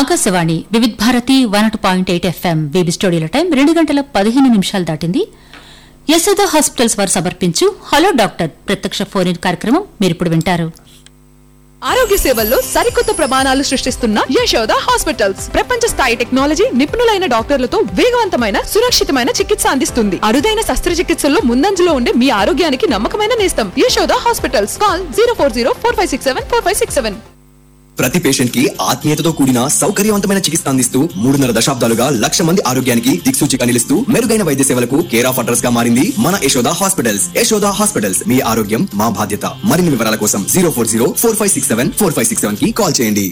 Akashvani Vividh Bharati one అటు point eight FM బీబీ స్టూడియోల టైం రెండు గంటల పదిహేను నిమిషాలు దాటింది యశోద హాస్పిటల్స్ వారు సమర్పించు హలో డాక్టర్ ప్రత్యక్ష ఫోన్ ఇన్ కార్యక్రమం మీరిప్పుడు వింటారు ఆరోగ్య సేవల్లో సరికొత్త ప్రమాణాలు సృష్టిస్తున్న యశోద హాస్పిటల్స్ ప్రపంచ స్థాయి టెక్నాలజీ నిపుణులైన డాక్టర్లతో వేగవంతమైన సురక్షితమైన చికిత్స అందిస్తుంది అరుదైన శస్త్రచికిత్సల్లో ముందంజలో ఉండే మీ ఆరోగ్యానికి నమ్మకమైన నేస్తం Yashoda hospitals call zero four zero four five six seven four five six seven ప్రతి పేషెంట్ కి ఆత్మీయతతో కూడిన సౌకర్యవంతమైన చికిత్స అందిస్తూ మూడున్నర దశాబ్దాలుగా లక్ష మంది ఆరోగ్యానికి దిక్సూచిగా నిలుస్తూ మెరుగైన వైద్య సేవలకు కేర్ ఆఫ్ అడ్రస్ గా మారింది మన యశోద హాస్పిటల్స్ యశోద హాస్పిటల్స్ మీ ఆరోగ్యం మా బాధ్యత మరిన్ని వివరాల కోసం zero four zero four five six seven four five six seven కి కాల్ చేయండి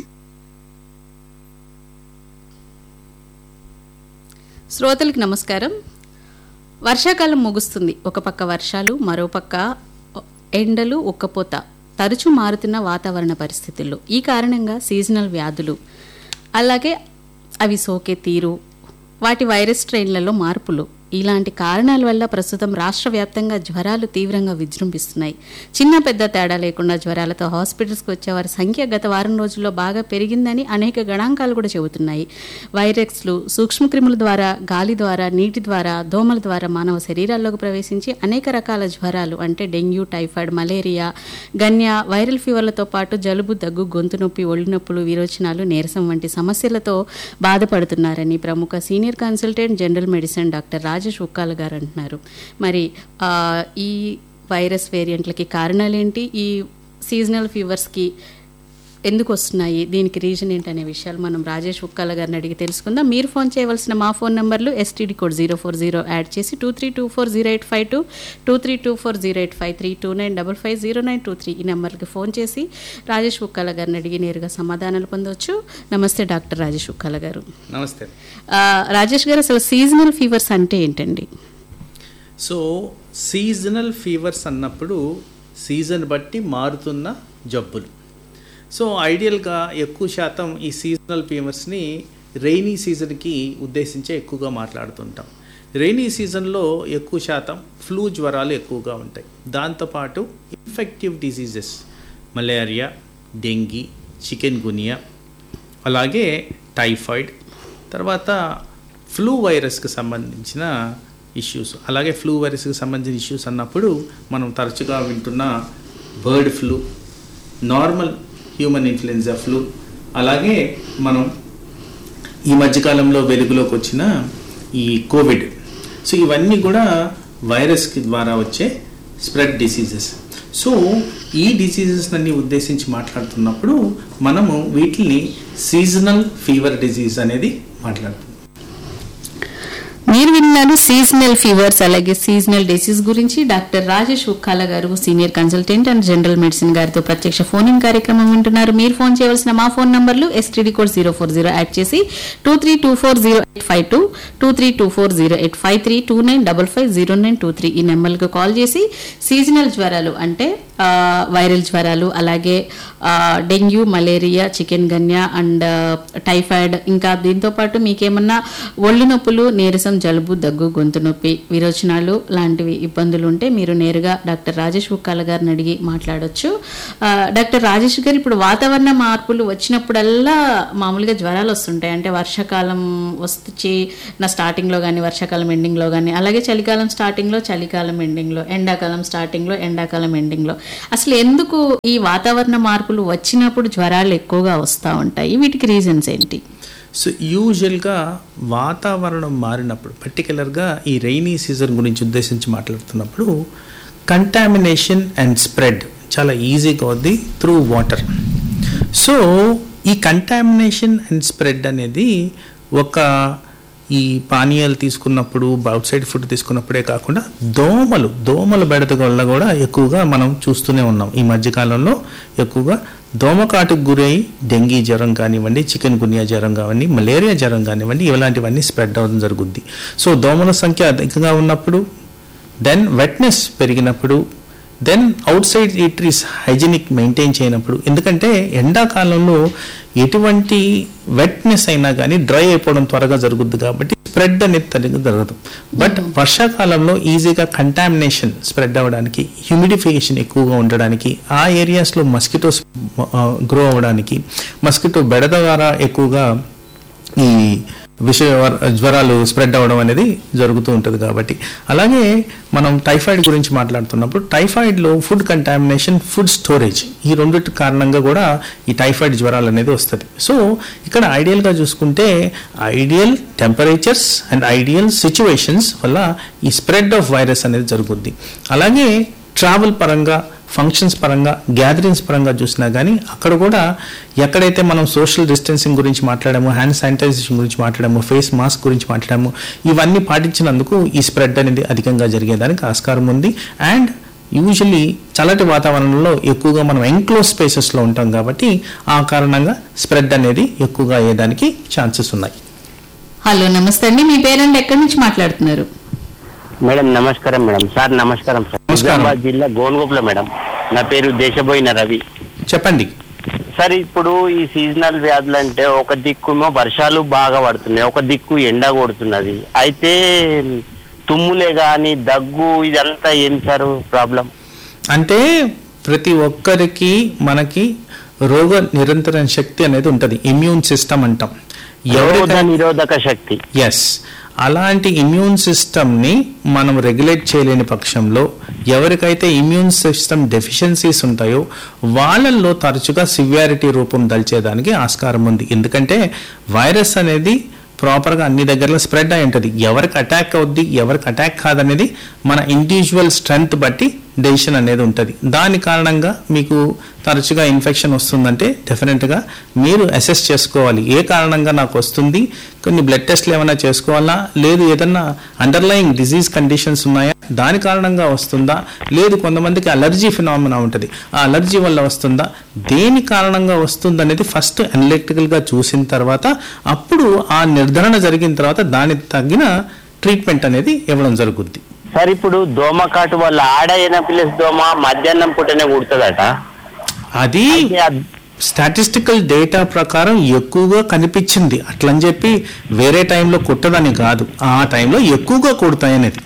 శ్రోతలకు నమస్కారం వర్షాకాలం ముగుస్తుంది ఒక పక్క వర్షాలు మరో పక్క ఎండలు ఉక్కపోత తరచూ మారుతున్న వాతావరణ పరిస్థితుల్లో ఈ కారణంగా సీజనల్ వ్యాధులు అలాగే అవి సోకే తీరు వాటి వైరస్ స్ట్రెయిన్లలో మార్పులు ఇలాంటి కారణాల వల్ల ప్రస్తుతం రాష్ట్ర వ్యాప్తంగా జ్వరాలు తీవ్రంగా విజృంభిస్తున్నాయి చిన్న పెద్ద తేడా లేకుండా జ్వరాలతో హాస్పిటల్స్కి వచ్చే వారి సంఖ్య గత వారం రోజుల్లో బాగా పెరిగిందని అనేక గణాంకాలు కూడా చెబుతున్నాయి వైరస్లు సూక్ష్మక్రిముల ద్వారా గాలి ద్వారా నీటి ద్వారా దోమల ద్వారా మానవ శరీరాల్లోకి ప్రవేశించి అనేక రకాల జ్వరాలు అంటే డెంగ్యూ టైఫాయిడ్ మలేరియా గన్య వైరల్ ఫీవర్లతో పాటు జలుబు దగ్గు గొంతు నొప్పి ఒళ్ళు నొప్పులు విరోచనాలు నీరసం వంటి సమస్యలతో బాధపడుతున్నారని ప్రముఖ senior consultant general medicine doctor Rajesh Ukkala గారు అంటున్నారు మరి ఆ, ఈ వైరస్ వేరియంట్లకి కారణాలేంటి ఈ సీజనల్ ఫీవర్స్కి ఎందుకు వస్తున్నాయి దీనికి రీజన్ ఏంటనే విషయాలు మనం రాజేష్ ఉక్కాల గారిని అడిగి తెలుసుకుందాం మీరు ఫోన్ చేయవలసిన మా ఫోన్ నంబర్లు STD code zero four zero add చేసి two three two four zero eight five two two three two four zero eight five three two nine double five zero nine two three ఈ నెంబర్కి phone చేసి రాజేష్ ఉక్కాల గారిని అడిగి నేరుగా సమాధానాలు పొందవచ్చు నమస్తే డాక్టర్ రాజేష్ ఉక్కాల గారు నమస్తే ఆ, రాజేష్ గారు అసలు సీజనల్ ఫీవర్స్ అంటే ఏంటండి సో సీజనల్ ఫీవర్స్ అన్నప్పుడు సీజన్ బట్టి మారుతున్న జబ్బులు సో ఐడియల్గా ఎక్కువ శాతం ఈ సీజనల్ ఫీవర్స్ని రెయినీ సీజన్కి ఉద్దేశించే ఎక్కువగా మాట్లాడుతుంటాం రెయినీ సీజన్లో ఎక్కువ శాతం ఫ్లూ జ్వరాలు ఎక్కువగా ఉంటాయి దాంతోపాటు infective diseases malaria dengue chikungunya అలాగే టైఫాయిడ్ తర్వాత ఫ్లూ వైరస్కి సంబంధించిన ఇష్యూస్ అలాగే ఫ్లూ వైరస్కి సంబంధించిన ఇష్యూస్ అన్నప్పుడు మనం తరచుగా వింటున్న bird flu normal human influenza flu అలాగే మనం ఈ మధ్యకాలంలో వెలుగులోకి వచ్చిన ఈ కోవిడ్ సో ఇవన్నీ కూడా వైరస్కి ద్వారా వచ్చే స్ప్రెడ్ డిసీజెస్ సో ఈ డిసీజెస్ అన్ని ఉద్దేశించి మాట్లాడుతున్నప్పుడు మనము వీటిని సీజనల్ ఫీవర్ డిసీజ్ అనేది మాట్లాడుతున్నాం మీరు విన్నారు సీజనల్ ఫీవర్స్ అలాగే సీజనల్ డిసీజ్ గురించి డాక్టర్ రాజేష్ ఉక్కాల గారు senior consultant and general medicine గారితో ప్రత్యక్ష ఫోన్ ఇన్ కార్యక్రమం వింటున్నారు మీరు ఫోన్ చేయవలసిన మా ఫోన్ నంబర్లు STD code zero four zero add చేసి two three two four zero eight five two two three two four zero eight five three two nine double five zero nine two three ఈ నెంబర్లకు call చేసి seasonal జ్వరాలు అంటే ఆ, viral జ్వరాలు అలాగే ఆ, dengue malaria chikungunya and typhoid ఇంకా దీంతో పాటు మీకేమన్నా ఒళ్ళు నొప్పులు నీరసం జలుబు దగ్గు గొంతు నొప్పి విరోచనాలు లాంటివి ఇబ్బందులు ఉంటే మీరు నేరుగా డాక్టర్ రాజేష్ ఉక్కాల గారిని అడిగి మాట్లాడొచ్చు ఆ, డాక్టర్ రాజేష్ గారు ఇప్పుడు వాతావరణ మార్పులు వచ్చినప్పుడల్లా మామూలుగా జ్వరాలు వస్తుంటాయి అంటే వర్షాకాలం వచ్చి నా స్టార్టింగ్లో కానీ వర్షాకాలం ఎండింగ్లో కానీ అలాగే చలికాలం స్టార్టింగ్లో చలికాలం ఎండింగ్లో ఎండాకాలం స్టార్టింగ్లో ఎండాకాలం ఎండింగ్లో అసలు ఎందుకు ఈ వాతావరణ మార్పులు వచ్చినప్పుడు జ్వరాలు ఎక్కువగా వస్తూ ఉంటాయి వీటికి రీజన్స్ ఏంటి సో యూజువల్గా వాతావరణం మారినప్పుడు పర్టికులర్గా ఈ రైనీ సీజన్ గురించి ఉద్దేశించి మాట్లాడుతున్నప్పుడు కంటామినేషన్ అండ్ స్ప్రెడ్ చాలా ఈజీగా అవుద్ది త్రూ వాటర్ సో ఈ కంటామినేషన్ అండ్ స్ప్రెడ్ అనేది ఒక ఈ పానీయాలు తీసుకున్నప్పుడు అవుట్ సైడ్ ఫుడ్ తీసుకున్నప్పుడే కాకుండా దోమలు దోమల బెడత వల్ల కూడా ఎక్కువగా మనం చూస్తూనే ఉన్నాం ఈ మధ్యకాలంలో ఎక్కువగా దోమకాటుకు గురై డెంగీ జ్వరం కానివ్వండి చికెన్ గునియా జ్వరం కానివ్వండి మలేరియా జ్వరం కానివ్వండి ఇలాంటివన్నీ స్ప్రెడ్ అవ్వడం జరుగుద్ది సో దోమల సంఖ్య అధికంగా ఉన్నప్పుడు దెన్ వెట్నెస్ పెరిగినప్పుడు then outside eateries hygienic maintain చేయనప్పుడు ఎందుకంటే ఎండాకాలంలో ఎటువంటి వెట్నెస్ అయినా కానీ డ్రై అయిపోవడం త్వరగా జరుగుద్ది కాబట్టి స్ప్రెడ్ అనేది తరగా జరగదు బట్ వర్షాకాలంలో ఈజీగా కంటామినేషన్ స్ప్రెడ్ అవ్వడానికి హ్యూమిడిఫికేషన్ ఎక్కువగా ఉండడానికి ఆ ఏరియాస్లో మస్కిటోస్ గ్రో అవ్వడానికి మస్కిటో బెడద ద్వారా ఎక్కువగా ఈ విష జ్వరాలు స్ప్రెడ్ అవ్వడం అనేది జరుగుతూ ఉంటుంది కాబట్టి అలాగే మనం టైఫాయిడ్ గురించి మాట్లాడుతున్నప్పుడు టైఫాయిడ్లో ఫుడ్ కంటామినేషన్ ఫుడ్ స్టోరేజ్ ఈ రెండింటి కారణంగా కూడా ఈ టైఫాయిడ్ జ్వరాలు అనేది వస్తుంది సో ఇక్కడ ఐడియల్గా చూసుకుంటే ideal temperatures and ideal situations వల్ల ఈ స్ప్రెడ్ ఆఫ్ వైరస్ అనేది జరుగుద్ది అలాగే ట్రావెల్ పరంగా ఫంక్షన్స్ పరంగా గ్యాదరింగ్స్ పరంగా చూసినా కానీ అక్కడ కూడా ఎక్కడైతే మనం సోషల్ డిస్టెన్సింగ్ గురించి మాట్లాడామో హ్యాండ్ శానిటైజేషన్ గురించి మాట్లాడాము ఫేస్ మాస్క్ గురించి మాట్లాడాము ఇవన్నీ పాటించినందుకు ఈ స్ప్రెడ్ అనేది అధికంగా జరిగేదానికి ఆస్కారం ఉంది అండ్ యూజువల్లీ చల్లటి వాతావరణంలో ఎక్కువగా మనం ఎంక్లోజ్ స్పేసెస్లో ఉంటాం కాబట్టి ఆ కారణంగా స్ప్రెడ్ అనేది ఎక్కువగా అయ్యేదానికి ఛాన్సెస్ ఉన్నాయి హలో నమస్తే అండి మీ పేరెంట్ ఎక్కడి నుంచి మాట్లాడుతున్నారు మేడం నమస్కారం మేడం సార్ నమస్కారం సార్ నమస్కారం. నిజామాబాద్ జిల్లా గోనుగోపుల మేడం నా పేరు దేశబోయిన రవి చెప్పండి సార్ ఇప్పుడు ఈ సీజనల్ వ్యాధులు అంటే ఒక దిక్కుమో వర్షాలు బాగా పడుతున్నాయి ఒక దిక్కు ఎండ కొడుతున్నది అయితే తుమ్ములే గాని దగ్గు ఇదంతా ఏం సార్ ప్రాబ్లం అంటే ప్రతి ఒక్కరికి మనకి రోగ నిరంతర శక్తి అనేది ఉంటుంది ఇమ్యూన్ సిస్టమ్ అంటాం రోగ ఎవరికైనా నిరోధక శక్తి ఎస్ అలాంటి ఇమ్యూన్ సిస్టమ్ని మనం రెగ్యులేట్ చేయలేని పక్షంలో ఎవరికైతే ఇమ్యూన్ సిస్టమ్ డెఫిషియన్సీస్ ఉంటాయో వాళ్ళల్లో తరచుగా సివియారిటీ రూపం దల్చేదానికి ఆస్కారం ఉంది ఎందుకంటే వైరస్ అనేది ప్రాపర్గా అన్ని దగ్గరలో స్ప్రెడ్ అయి ఉంటుంది ఎవరికి అటాక్ అవుద్ది ఎవరికి అటాక్ కాదనేది మన ఇండివిజువల్ స్ట్రెంగ్త్ బట్టి డెసిషన్ అనేది ఉంటుంది దాని కారణంగా మీకు తరచుగా ఇన్ఫెక్షన్ వస్తుందంటే డెఫినెట్గా మీరు అసెస్ చేసుకోవాలి ఏ కారణంగా నాకు వస్తుంది కొన్ని బ్లడ్ టెస్ట్లు ఏమైనా చేసుకోవాలా లేదు ఏదన్నా అండర్లయింగ్ డిజీజ్ కండిషన్స్ ఉన్నాయా దాని కారణంగా వస్తుందా లేదు కొంతమందికి అలర్జీ ఫినామినా ఉంటుంది ఆ అలర్జీ వల్ల వస్తుందా దేని కారణంగా వస్తుంది అనేది ఫస్ట్ అనలిటికల్గా చూసిన తర్వాత అప్పుడు ఆ నిర్ధారణ జరిగిన తర్వాత దానికి తగిన ట్రీట్మెంట్ అనేది ఇవ్వడం జరుగుద్ది సార్ ఇప్పుడు దోమకాటు వల్ల ఆడ ఎనపిలస్ దోమ మధ్యాహ్నం పూటనే కుడుతుందట అది అయితే ఆ- స్టాటిస్టికల్ డేటా ప్రకారం ఎక్కువగా కనిపించింది అట్లని చెప్పి వేరే టైంలో కుట్టదని కాదు ఆ టైంలో ఎక్కువగా కుడతాయనేది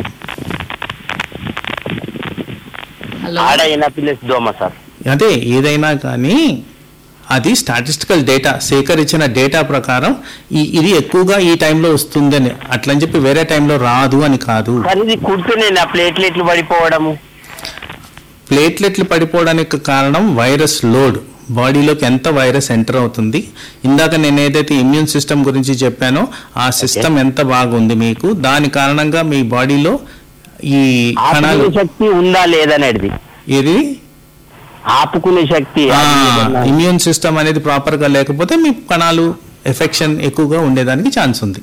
హలో ఆడ ఎనపిలస్ దోమ సార్ అదే ఏదైనా కానీ అది స్టాటిస్టికల్ డేటా సేకరించిన డేటా ప్రకారం ఈ ఇది ఎక్కువగా ఈ టైంలో వస్తుందని అట్లని చెప్పి వేరే టైంలో రాదు అని కాదు సార్ ఇది కుడుతూనే నా ప్లేట్లెట్లు పడిపోవడము ప్లేట్లెట్లు పడిపోవడానికి కారణం వైరస్ లోడ్ బాడీలోకి ఎంత వైరస్ ఎంటర్ అవుతుంది ఇందాక నేను ఏదైతే ఇమ్యూన్ సిస్టమ్ గురించి చెప్పానో ఆ సిస్టమ్ ఎంత బాగుంది మీకు దాని కారణంగా మీ బాడీలో ఈ కణాలు ఆపుకునే శక్తి ఉందా లేదనేది ఇది ఆపుకునే శక్తి అది ఏదన్నా- ఇమ్యూన్ సిస్టమ్ అనేది ప్రాపర్ గా లేకపోతే మీ కణాలు ఎఫెక్షన్ ఎక్కువగా ఉండేదానికి ఛాన్స్ ఉంది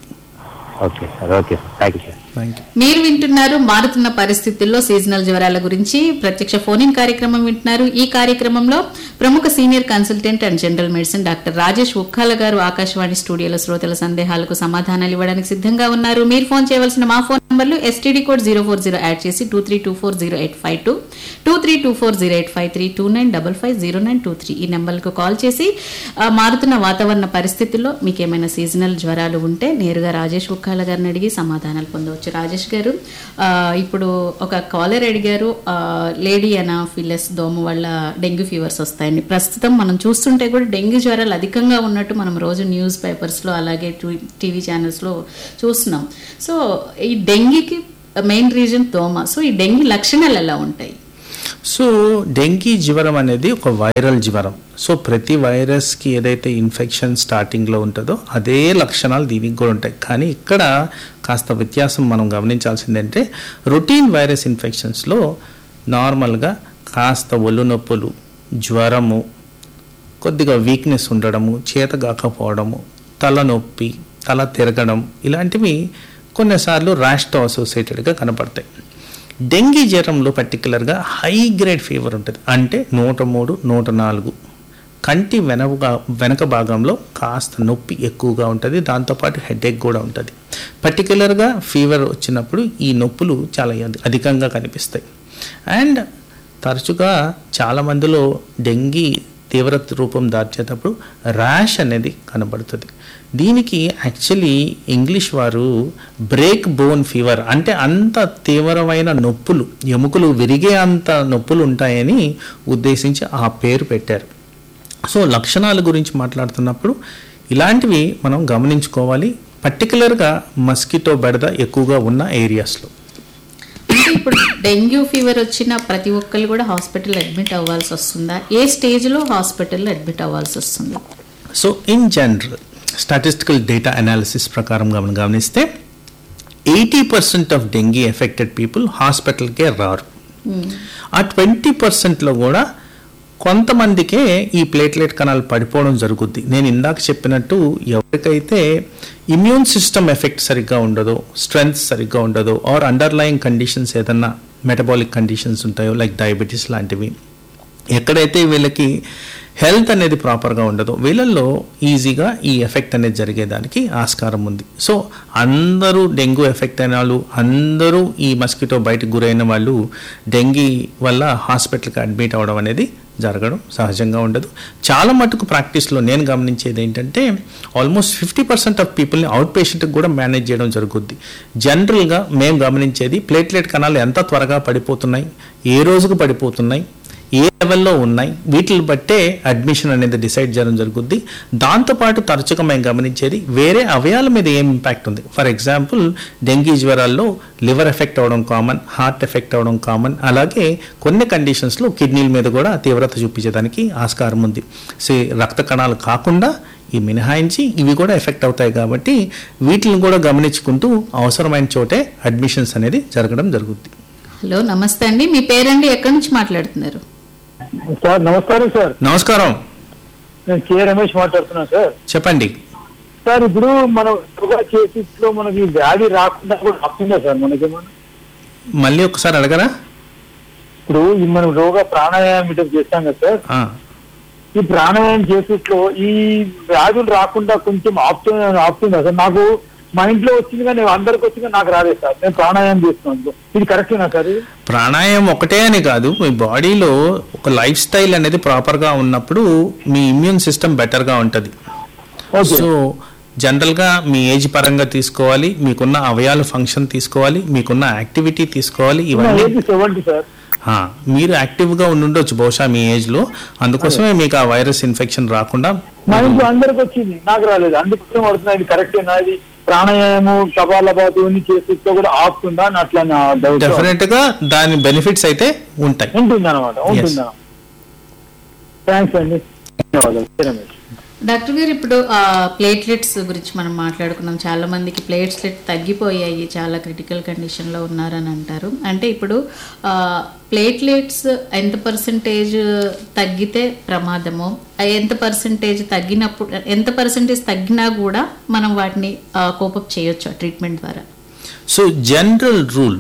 okay sir okay thank you sir thank you మీరు వింటున్నారు మారుతున్న పరిస్థితుల్లో సీజనల్ జ్వరాల గురించి ప్రత్యక్ష ఫోన్ ఇన్ కార్యక్రమం వింటున్నారు ఈ కార్యక్రమంలో ప్రముఖ senior consultant and general medicine doctor Rajesh Ukkala గారు ఆకాశవాణి స్టూడియోలో శ్రోతల సందేహాలకు సమాధానాలు ఇవ్వడానికి సిద్ధంగా ఉన్నారు మీరు ఫోన్ చేయవలసిన మా ఫోన్ నంబర్లు STD code zero four zero add చేసి two three two four zero eight five two two three two four zero eight five three two nine double five zero nine two three ఈ నెంబర్లకు call చేసి ఆ, మారుతున్న వాతావరణ పరిస్థితుల్లో మీకు ఏమైనా సీజనల్ జ్వరాలు ఉంటే నేరుగా రాజేష్ ఉక్కాల గారిని అడిగి సమాధానాలు పొందవచ్చు రాజేష్ గారు ఆ, ఇప్పుడు ఒక కాలర్ అడిగారు ఆ, లేడీ అనాఫిలస్ దోమ వల్ల డెంగ్యూ ఫీవర్స్ వస్తాయండి ప్రస్తుతం మనం చూస్తుంటే కూడా డెంగ్యూ జ్వరాలు అధికంగా ఉన్నట్టు మనం రోజు న్యూస్ పేపర్స్లో అలాగే టు- టీవీ ఛానల్స్లో చూస్తున్నాం సో ఈ డెంగీకి మెయిన్ రీజన్ దోమ సో ఈ డెంగీ లక్షణాలు ఎలా ఉంటాయి సో డెంగీ జ్వరం అనేది ఒక వైరల్ జ్వరం సో ప్రతి వైరస్కి ఏదైతే ఇన్ఫెక్షన్ స్టార్టింగ్లో ఉంటుందో అదే లక్షణాలు దీనికి కూడా ఉంటాయి కానీ ఇక్కడ కాస్త వ్యత్యాసం మనం గమనించాల్సిందంటే రొటీన్ వైరస్ ఇన్ఫెక్షన్స్లో నార్మల్గా కాస్త ఒళ్ళు నొప్పులు జ్వరము కొద్దిగా వీక్నెస్ ఉండడము చేత కాకపోవడము తలనొప్పి తల తిరగడం ఇలాంటివి కొన్నిసార్లు ర్యాష్తో అసోసియేటెడ్గా కనపడతాయి డెంగీ జ్వరంలో పర్టికులర్గా హై గ్రేడ్ ఫీవర్ ఉంటుంది అంటే నూట మూడు నూట నాలుగు కంటి వెనక వెనక భాగంలో కాస్త నొప్పి ఎక్కువగా ఉంటుంది దాంతోపాటు హెడేక్ కూడా ఉంటుంది పర్టికులర్గా ఫీవర్ వచ్చినప్పుడు ఈ నొప్పులు చాలా అధి- అధికంగా కనిపిస్తాయి అండ్ తరచుగా చాలా మందిలో డెంగీ తీవ్ర రూపం దాల్చేటప్పుడు ర్యాష్ అనేది కనబడుతుంది దీనికి యాక్చువల్లీ ఇంగ్లీష్ వారు బ్రేక్ బోన్ ఫీవర్ అంటే అంత తీవ్రమైన నొప్పులు ఎముకలు విరిగే అంత నొప్పులు ఉంటాయని ఉద్దేశించి ఆ పేరు పెట్టారు సో లక్షణాల గురించి మాట్లాడుతున్నప్పుడు ఇలాంటివి మనం గమనించుకోవాలి పర్టికులర్గా మస్కిటో బెడద ఎక్కువగా ఉన్న ఏరియాస్లో అంటే ఇప్పుడు డెంగ్యూ ఫీవర్ వచ్చిన ప్రతి ఒక్కరు కూడా హాస్పిటల్ అడ్మిట్ అవ్వాల్సి వస్తుందా ఏ స్టేజ్లో హాస్పిటల్లో అడ్మిట్ అవ్వాల్సి వస్తుంది so in general statistical data analysis ప్రకారం మనం గమనిస్తే eighty percent of dengue affected people హాస్పిటల్కే రారు ఆ ట్వంటీ పర్సెంట్లో కూడా కొంతమందికే ఈ ప్లేట్లెట్ కణాలు పడిపోవడం జరుగుద్ది నేను ఇందాక చెప్పినట్టు ఎవరికైతే ఇమ్యూన్ సిస్టమ్ ఎఫెక్ట్ సరిగ్గా ఉండదో స్ట్రెంగ్త్ సరిగ్గా ఉండదో ఆర్ అండర్లయింగ్ కండిషన్స్ ఏదన్నా మెటబాలిక్ కండిషన్స్ ఉంటాయో లైక్ డయాబెటీస్ లాంటివి ఎక్కడైతే వీళ్ళకి హెల్త్ అనేది ప్రాపర్గా ఉండదో వీళ్ళల్లో ఈజీగా ఈ ఎఫెక్ట్ అనేది జరిగేదానికి ఆస్కారం ఉంది సో అందరూ డెంగ్యూ ఎఫెక్ట్ అయిన వాళ్ళు అందరూ ఈ మస్కిటో బయటకు గురైన వాళ్ళు డెంగీ వల్ల హాస్పిటల్కి అడ్మిట్ అవ్వడం అనేది జరగడం సహజంగా ఉండదు చాలా మటుకు ప్రాక్టీస్లో నేను గమనించేది ఏంటంటే ఆల్మోస్ట్ ఫిఫ్టీ పర్సెంట్ ఆఫ్ పీపుల్ని అవుట్ పేషెంట్కి కూడా మేనేజ్ చేయడం జరుగుద్ది జనరల్గా మేము గమనించేది ప్లేట్లెట్ కణాలు ఎంత త్వరగా పడిపోతున్నాయి ఏ రోజుకు పడిపోతున్నాయి ఏ లెవెల్లో ఉన్నాయి వీటిని బట్టే అడ్మిషన్ అనేది డిసైడ్ చేయడం జరుగుద్ది దాంతోపాటు తరచుగా మేము గమనించేది వేరే అవయాల మీద ఏం ఇంపాక్ట్ ఉంది ఫర్ ఎగ్జాంపుల్ డెంగీ జ్వరాల్లో లివర్ ఎఫెక్ట్ అవడం కామన్ హార్ట్ ఎఫెక్ట్ అవడం కామన్ అలాగే కొన్ని కండిషన్స్లో కిడ్నీల మీద కూడా తీవ్రత చూపించడానికి ఆస్కారం ఉంది సో రక్త కణాలు కాకుండా ఈ మినహాయించి ఇవి కూడా ఎఫెక్ట్ అవుతాయి కాబట్టి వీటిని కూడా గమనించుకుంటూ అవసరమైన చోటే అడ్మిషన్స్ అనేది జరగడం జరుగుద్ది హలో నమస్తే అండి మీ పేరండి ఎక్కడి నుంచి మాట్లాడుతున్నారు సార్ నమస్కారం సార్ నమస్కారం నేను కే రమేష్ మాట్లాడుతున్నాను సార్ చెప్పండి సార్ ఇప్పుడు మనం యోగా చేసిలో మనకి వ్యాధి రాకుండా కూడా ఆపుతుందా సార్ మనకేమన్నా మళ్ళీ ఒకసారి అడగరా ఇప్పుడు ఈ మనం రోగ ప్రాణాయామం ఇట్లా చేస్తాం కదా సార్ ఆ, ఈ ప్రాణాయామం చేసేట్లో ఈ వ్యాధులు రాకుండా కొంచెం ఆపుతుంది ఆపుతుందా సార్ నాకు మా ఇంట్లో వచ్చింది కానీ అందరికి వచ్చింది నాకు రాలేదు సార్ నేను ప్రాణాయామం చేస్తున్నాను ఇది కరెక్టేనా సార్ ఇది? ప్రాణాయామం ఒకటే అని కాదు మీ బాడీలో ఒక లైఫ్ స్టైల్ అనేది ప్రాపర్గా ఉన్నప్పుడు మీ ఇమ్యూన్ సిస్టమ్ బెటర్గా ఉంటుంది ఓకే సో జనరల్గా మీ ఏజ్ పరంగా తీసుకోవాలి మీకున్న అవయాల ఫంక్షన్ తీసుకోవాలి మీకున్న యాక్టివిటీ తీసుకోవాలి నా ఇవన్నీ ఏజ్ సెవెంటీ సార్ ఆ, మీరు యాక్టివ్గా ఉండుండొచ్చు బహుశా మీ ఏజ్లో అందుకోసమే మీకు ఆ వైరస్ ఇన్ఫెక్షన్ రాకుండా మా ఇంట్లో అందరికి వచ్చింది నాకు రాలేదు అందుకోసం పడుతున్నా ఇది కరెక్టేనా ఇది ప్రాణాయామం కపాలపాతి ఇవన్నీ చేసేట్లో కూడా ఆపుతుందా అని అట్లా నా డౌట్ డెఫినెట్ గా దాని బెనిఫిట్స్ అయితే ఉంటాయి ఉంటుంది అనమాట ఉంటుంది థ్యాంక్స్ అండి ధన్యవాదాలు రమేష్ డాక్టర్ గారు ఇప్పుడు ప్లేట్లెట్స్ గురించి మనం మాట్లాడుకున్నాం చాలా మందికి ప్లేట్లెట్ తగ్గిపోయాయి చాలా క్రిటికల్ కండిషన్లో ఉన్నారని అంటారు అంటే ఇప్పుడు ప్లేట్లెట్స్ ఎంత పర్సంటేజ్ తగ్గితే ప్రమాదమో ఆ ఎంత పర్సంటేజ్ తగ్గినప్పుడు ఎంత పర్సంటేజ్ తగ్గినా కూడా మనం వాటిని కోపప్ చేయొచ్చు ట్రీట్మెంట్ ద్వారా సో జనరల్ రూల్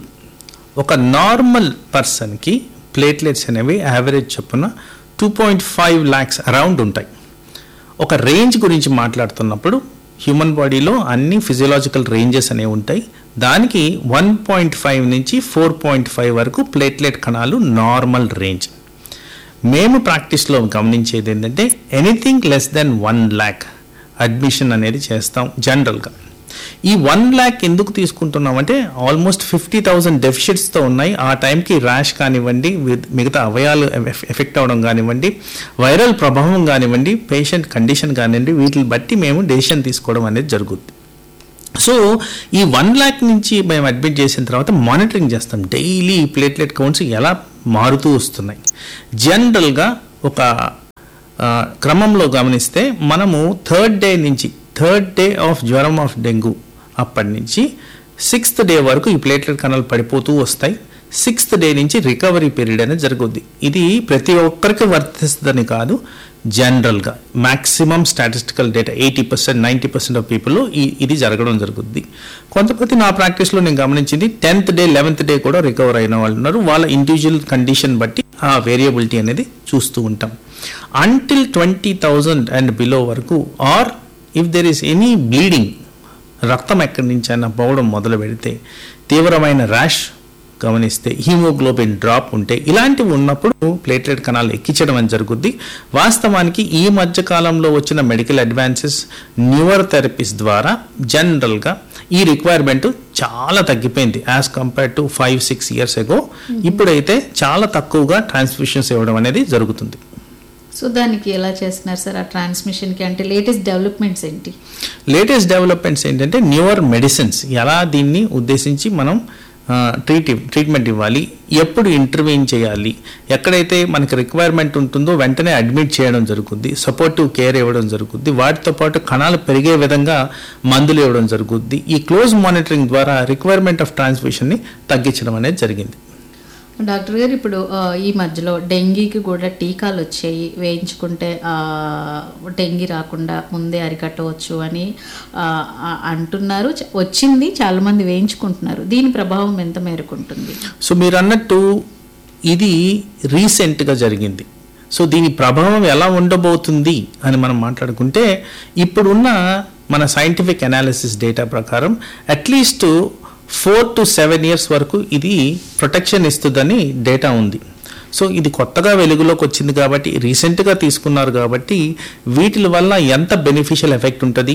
ఒక నార్మల్ పర్సన్కి ప్లేట్లెట్స్ అనేవి యావరేజ్ చొప్పున two point five lakhs around ఉంటాయి ఒక రేంజ్ గురించి మాట్లాడుతున్నప్పుడు హ్యూమన్ బాడీలో అన్ని ఫిజియలాజికల్ రేంజెస్ అనేవి ఉంటాయి దానికి వన్ పాయింట్ ఫైవ్ నుంచి ఫోర్ పాయింట్ ఫైవ్ వరకు ప్లేట్లెట్ కణాలు నార్మల్ రేంజ్ మేము ప్రాక్టీస్లో గమనించేది ఏంటంటే anything less than one lakh admission అనేది చేస్తాం జనరల్గా ఈ వన్ ల్యాక్ ఎందుకు తీసుకుంటున్నామంటే ఆల్మోస్ట్ ఫిఫ్టీ థౌసండ్ డెఫిషిట్స్తో ఉన్నాయి ఆ టైంకి ర్యాష్ కానివ్వండి with మిగతా అవయాలు ఎఫ్- ఎఫెక్ట్ అవడం కానివ్వండి వైరల్ ప్రభావం కానివ్వండి పేషెంట్ కండిషన్ కానివ్వండి వీటిని బట్టి మేము డెసిషన్ తీసుకోవడం అనేది జరుగుద్ది సో ఈ వన్ ల్యాక్ నుంచి మేము అడ్మిట్ చేసిన తర్వాత మానిటరింగ్ చేస్తాం డైలీ ప్లేట్లెట్ కౌంట్స్ ఎలా మారుతూ వస్తున్నాయి జనరల్గా ఒక ఆ, క్రమంలో గమనిస్తే మనము థర్డ్ డే నుంచి థర్డ్ డే ఆఫ్ జ్వరం ఆఫ్ డెంగ్యూ అప్పటి నుంచి సిక్స్త్ డే వరకు ఈ ప్లేట్లెట్ కణాలు పడిపోతూ వస్తాయి సిక్స్త్ డే నుంచి రికవరీ పీరియడ్ అనేది జరుగుద్ది ఇది ప్రతి ఒక్కరికి వర్తిస్తుందని కాదు జనరల్గా maximum statistical data eighty percent ninety percent of people ఇది జరగడం జరుగుద్ది కొంతమంది నా ప్రాక్టీస్లో నేను గమనించింది టెన్త్ డే లెవెన్త్ డే కూడా రికవర్ అయిన వాళ్ళు ఉన్నారు వాళ్ళ ఇండివిజువల్ కండిషన్ బట్టి ఆ వేరియబిలిటీ అనేది చూస్తూ ఉంటాం until twenty thousand and below వరకు or if there is any bleeding రక్తం ఎక్కడి నుంచి అయినా పోవడం మొదలు పెడితే తీవ్రమైన ర్యాష్ గమనిస్తే హీమోగ్లోబిన్ డ్రాప్ ఉంటే ఇలాంటివి ఉన్నప్పుడు ప్లేట్లెట్ కణాలు ఎక్కించడం అని జరుగుద్ది వాస్తవానికి ఈ మధ్య కాలంలో వచ్చిన మెడికల్ అడ్వాన్సెస్ న్యూవర్ థెరపీస్ ద్వారా జనరల్గా ఈ రిక్వైర్మెంట్ చాలా తగ్గిపోయింది as compared to five six years ago ఇప్పుడైతే చాలా తక్కువగా ట్రాన్స్ఫ్యూషన్స్ ఇవ్వడం అనేది జరుగుతుంది సో దానికి ఎలా చేస్తున్నారు సార్ ఆ ట్రాన్స్మిషన్కి అంటే లేటెస్ట్ డెవలప్మెంట్స్ ఏంటి లేటెస్ట్ డెవలప్మెంట్స్ ఏంటంటే న్యూవర్ మెడిసిన్స్ ఎలా దీన్ని ఉద్దేశించి మనం ట్రీట్ ట్రీట్మెంట్ ఇవ్వాలి ఎప్పుడు ఇంటర్వ్యూన్ చేయాలి ఎక్కడైతే మనకి రిక్వైర్మెంట్ ఉంటుందో వెంటనే అడ్మిట్ చేయడం జరుగుద్ది సపోర్టివ్ కేర్ ఇవ్వడం జరుగుద్ది వాటితో పాటు కణాలు పెరిగే విధంగా మందులు ఇవ్వడం జరుగుద్ది ఈ క్లోజ్ మానిటరింగ్ ద్వారా రిక్వైర్మెంట్ ఆఫ్ ట్రాన్స్మిషన్ని తగ్గించడం అనేది జరిగింది డాక్టర్ గారు ఇప్పుడు ఆ, ఈ మధ్యలో డెంగీకి కూడా టీకాలు వచ్చాయి వేయించుకుంటే ఆ, డెంగీ రాకుండా ముందే అరికట్టవచ్చు అని ఆ, ఆ, అంటున్నారు చ- వచ్చింది చాలా మంది వేయించుకుంటున్నారు దీని ప్రభావం ఎంత మేరకు ఉంటుంది సో మీరు అన్నట్టు ఇది రీసెంట్గా జరిగింది సో దీని ప్రభావం ఎలా ఉండబోతుంది అని మనం మాట్లాడుకుంటే ఇప్పుడున్న మన సైంటిఫిక్ అనాలిసిస్ డేటా ప్రకారం at least four to seven years వరకు ఇది ప్రొటెక్షన్ ఇస్తుందని డేటా ఉంది సో ఇది కొత్తగా వెలుగులోకి వచ్చింది కాబట్టి రీసెంట్గా తీసుకున్నారు కాబట్టి వీటి వల్ల ఎంత బెనిఫిషియల్ ఎఫెక్ట్ ఉంటుంది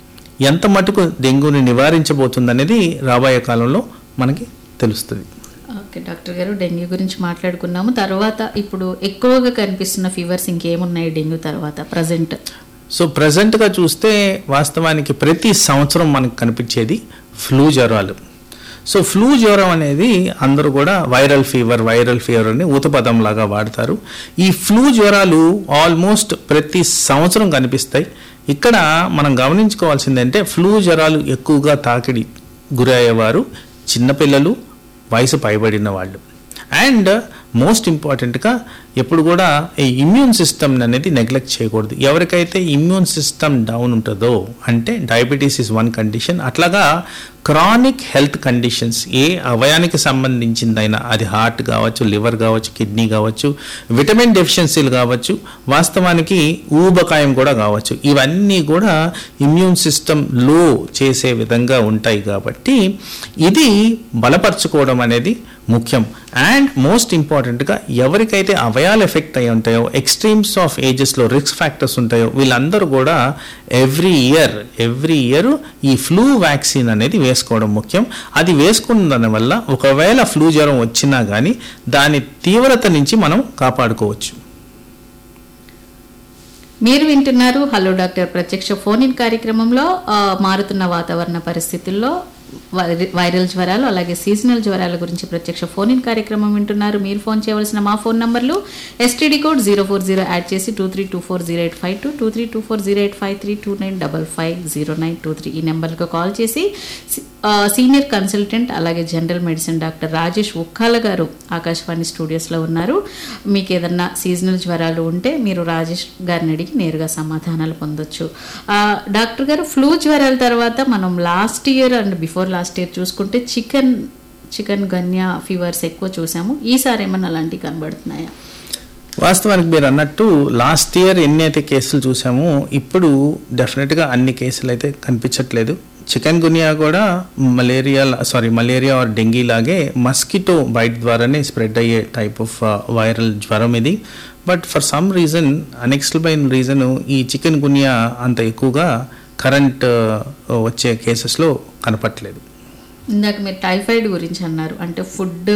ఎంత మటుకు డెంగ్యూని నివారించబోతుంది అనేది రాబోయే కాలంలో మనకి తెలుస్తుంది ఓకే డాక్టర్ గారు డెంగ్యూ గురించి మాట్లాడుకున్నాము తర్వాత ఇప్పుడు ఎక్కువగా కనిపిస్తున్న ఫీవర్స్ ఇంకేమున్నాయి డెంగ్యూ తర్వాత ప్రజెంట్ సో ప్రజెంట్గా చూస్తే వాస్తవానికి ప్రతి సంవత్సరం మనకు కనిపించేది ఫ్లూ జ్వరాలు సో ఫ్లూ జ్వరం అనేది అందరూ కూడా వైరల్ ఫీవర్ వైరల్ ఫీవర్ అని ఊతపదం లాగా వాడతారు ఈ ఫ్లూ జ్వరాలు ఆల్మోస్ట్ ప్రతి సంవత్సరం కనిపిస్తాయి ఇక్కడ మనం గమనించుకోవాల్సిందంటే ఫ్లూ జ్వరాలు ఎక్కువగా తాకిడి గురయ్యేవారు చిన్నపిల్లలు వయసు పైబడిన వాళ్ళు అండ్ మోస్ట్ ఇంపార్టెంట్గా ఎప్పుడు కూడా ఈ ఇమ్యూన్ సిస్టమ్ అనేది నెగ్లెక్ట్ చేయకూడదు ఎవరికైతే ఇమ్యూన్ సిస్టమ్ డౌన్ ఉంటుందో అంటే డయాబెటీస్ ఇస్ వన్ కండిషన్ అట్లాగా క్రానిక్ హెల్త్ కండిషన్స్ ఏ అవయానికి సంబంధించిందైనా అది హార్ట్ కావచ్చు లివర్ కావచ్చు కిడ్నీ కావచ్చు విటమిన్ డెఫిషియన్సీలు కావచ్చు వాస్తవానికి ఊబకాయం కూడా కావచ్చు ఇవన్నీ కూడా ఇమ్యూన్ సిస్టమ్ లో చేసే విధంగా ఉంటాయి కాబట్టి ఇది బలపరచుకోవడం అనేది ముఖ్యం అండ్ మోస్ట్ ఇంపార్టెంట్గా ఎవరికైతే అవయాలు ఎఫెక్ట్ అయి ఉంటాయో ఎక్స్ట్రీమ్స్ ఆఫ్ ఏజెస్లో రిస్క్ ఫ్యాక్టర్స్ ఉంటాయో వీళ్ళందరూ కూడా ఎవ్రీ ఇయర్ ఎవ్రీ ఇయర్ ఈ ఫ్లూ వ్యాక్సిన్ అనేది వేసుకోవడం ముఖ్యం అది వేసుకున్న దాని వల్ల ఒకవేళ ఫ్లూ జ్వరం వచ్చినా కానీ దాని తీవ్రత నుంచి మనం కాపాడుకోవచ్చు మీరు వింటున్నారు హలో డాక్టర్ ప్రత్యక్ష ఫోన్ ఇన్ కార్యక్రమంలో ఆ, మారుతున్న వాతావరణ పరిస్థితుల్లో వై- వైరల్ జ్వరాలు అలాగే సీజనల్ జ్వరాల గురించి ప్రత్యక్ష ఫోన్ ఇన్ కార్యక్రమం వింటున్నారు మీరు ఫోన్ చేయవలసిన మా ఫోన్ నంబర్లు STD code zero four zero add చేసి two three two four zero eight five two two three two four zero eight five three two nine double five zero nine two three ఈ నెంబర్లకు call చేసి సి- ఆ, senior consultant అలాగే general medicine doctor Rajesh Ukkala గారు ఆకాశవాణి స్టూడియోస్లో ఉన్నారు మీకు ఏదన్నా సీజనల్ జ్వరాలు ఉంటే మీరు రాజేష్ గారిని అడిగి నేరుగా సమాధానాలు పొందొచ్చు ఆ, డాక్టర్ గారు ఫ్లూ జ్వరాల తర్వాత మనం last year and before last year చూసుకుంటే చికెన్ చికెన్ గన్యా ఫీవర్స్ ఎక్కువ చూసాము ఈసారి ఏమన్నా అలాంటివి కనబడుతున్నాయా వాస్తవానికి మీరు అన్నట్టు లాస్ట్ ఇయర్ ఎన్ని అయితే కేసులు చూసామో ఇప్పుడు డెఫినెట్గా అన్ని కేసులు అయితే కనిపించట్లేదు చికెన్ గునియా కూడా malaria sorry malaria or dengue లాగే మస్కిటో బైట్ ద్వారానే స్ప్రెడ్ అయ్యే టైప్ ఆఫ్ వైరల్ జ్వరం ఇది but for some reason unexplained reason ఈ చికెన్ గునియా అంత ఎక్కువగా కరెంట్ వచ్చే కేసెస్లో కనపట్లేదు ఇందాక మీరు టైఫాయిడ్ గురించి అన్నారు అంటే ఫుడ్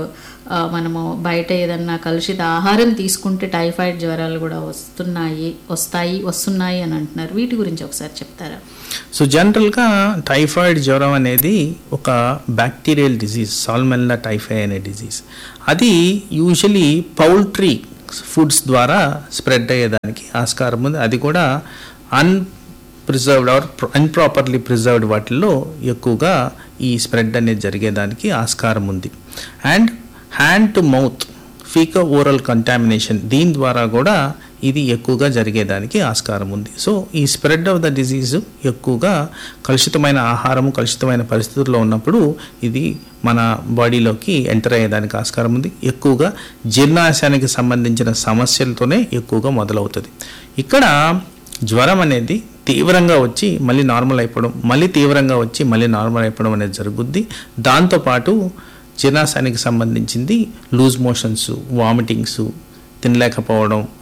ఆ, మనము బయట ఏదన్నా కలుషిత ఆహారం తీసుకుంటే టైఫాయిడ్ జ్వరాలు కూడా వస్తున్నాయి వస్తాయి వస్తున్నాయి అని అంటున్నారు వీటి గురించి ఒకసారి చెప్తారా సో జనరల్గా టైఫాయిడ్ జ్వరం అనేది ఒక బ్యాక్టీరియల్ డిజీజ్ సాల్మెల్లా టైఫాయి అనే డిజీజ్ అది యూజువలీ పౌల్ట్రీ ఫుడ్స్ ద్వారా స్ప్రెడ్ అయ్యేదానికి ఆస్కారం ఉంది అది కూడా unpreserved or unproperly preserved వాటిల్లో ఎక్కువగా ఈ స్ప్రెడ్ అనేది జరిగేదానికి ఆస్కారం ఉంది and hand to mouth feco oral contamination దీని ద్వారా కూడా ఇది ఎక్కువగా జరిగేదానికి ఆస్కారం ఉంది సో ఈ స్ప్రెడ్ ఆఫ్ ద డిజీజ్ ఎక్కువగా కలుషితమైన ఆహారం కలుషితమైన పరిస్థితుల్లో ఉన్నప్పుడు ఇది మన బాడీలోకి ఎంటర్ అయ్యేదానికి ఆస్కారం ఉంది ఎక్కువగా జీర్ణాశయానికి సంబంధించిన సమస్యలతోనే ఎక్కువగా మొదలవుతుంది ఇక్కడ జ్వరం అనేది తీవ్రంగా వచ్చి మళ్ళీ నార్మల్ అయిపోవడం మళ్ళీ తీవ్రంగా వచ్చి మళ్ళీ నార్మల్ అయిపోవడం అనేది జరుగుద్ది దాంతోపాటు జీర్ణాశయానికి సంబంధించింది లూజ్ మోషన్స్ వామిటింగ్స్ తినలేకపోవడం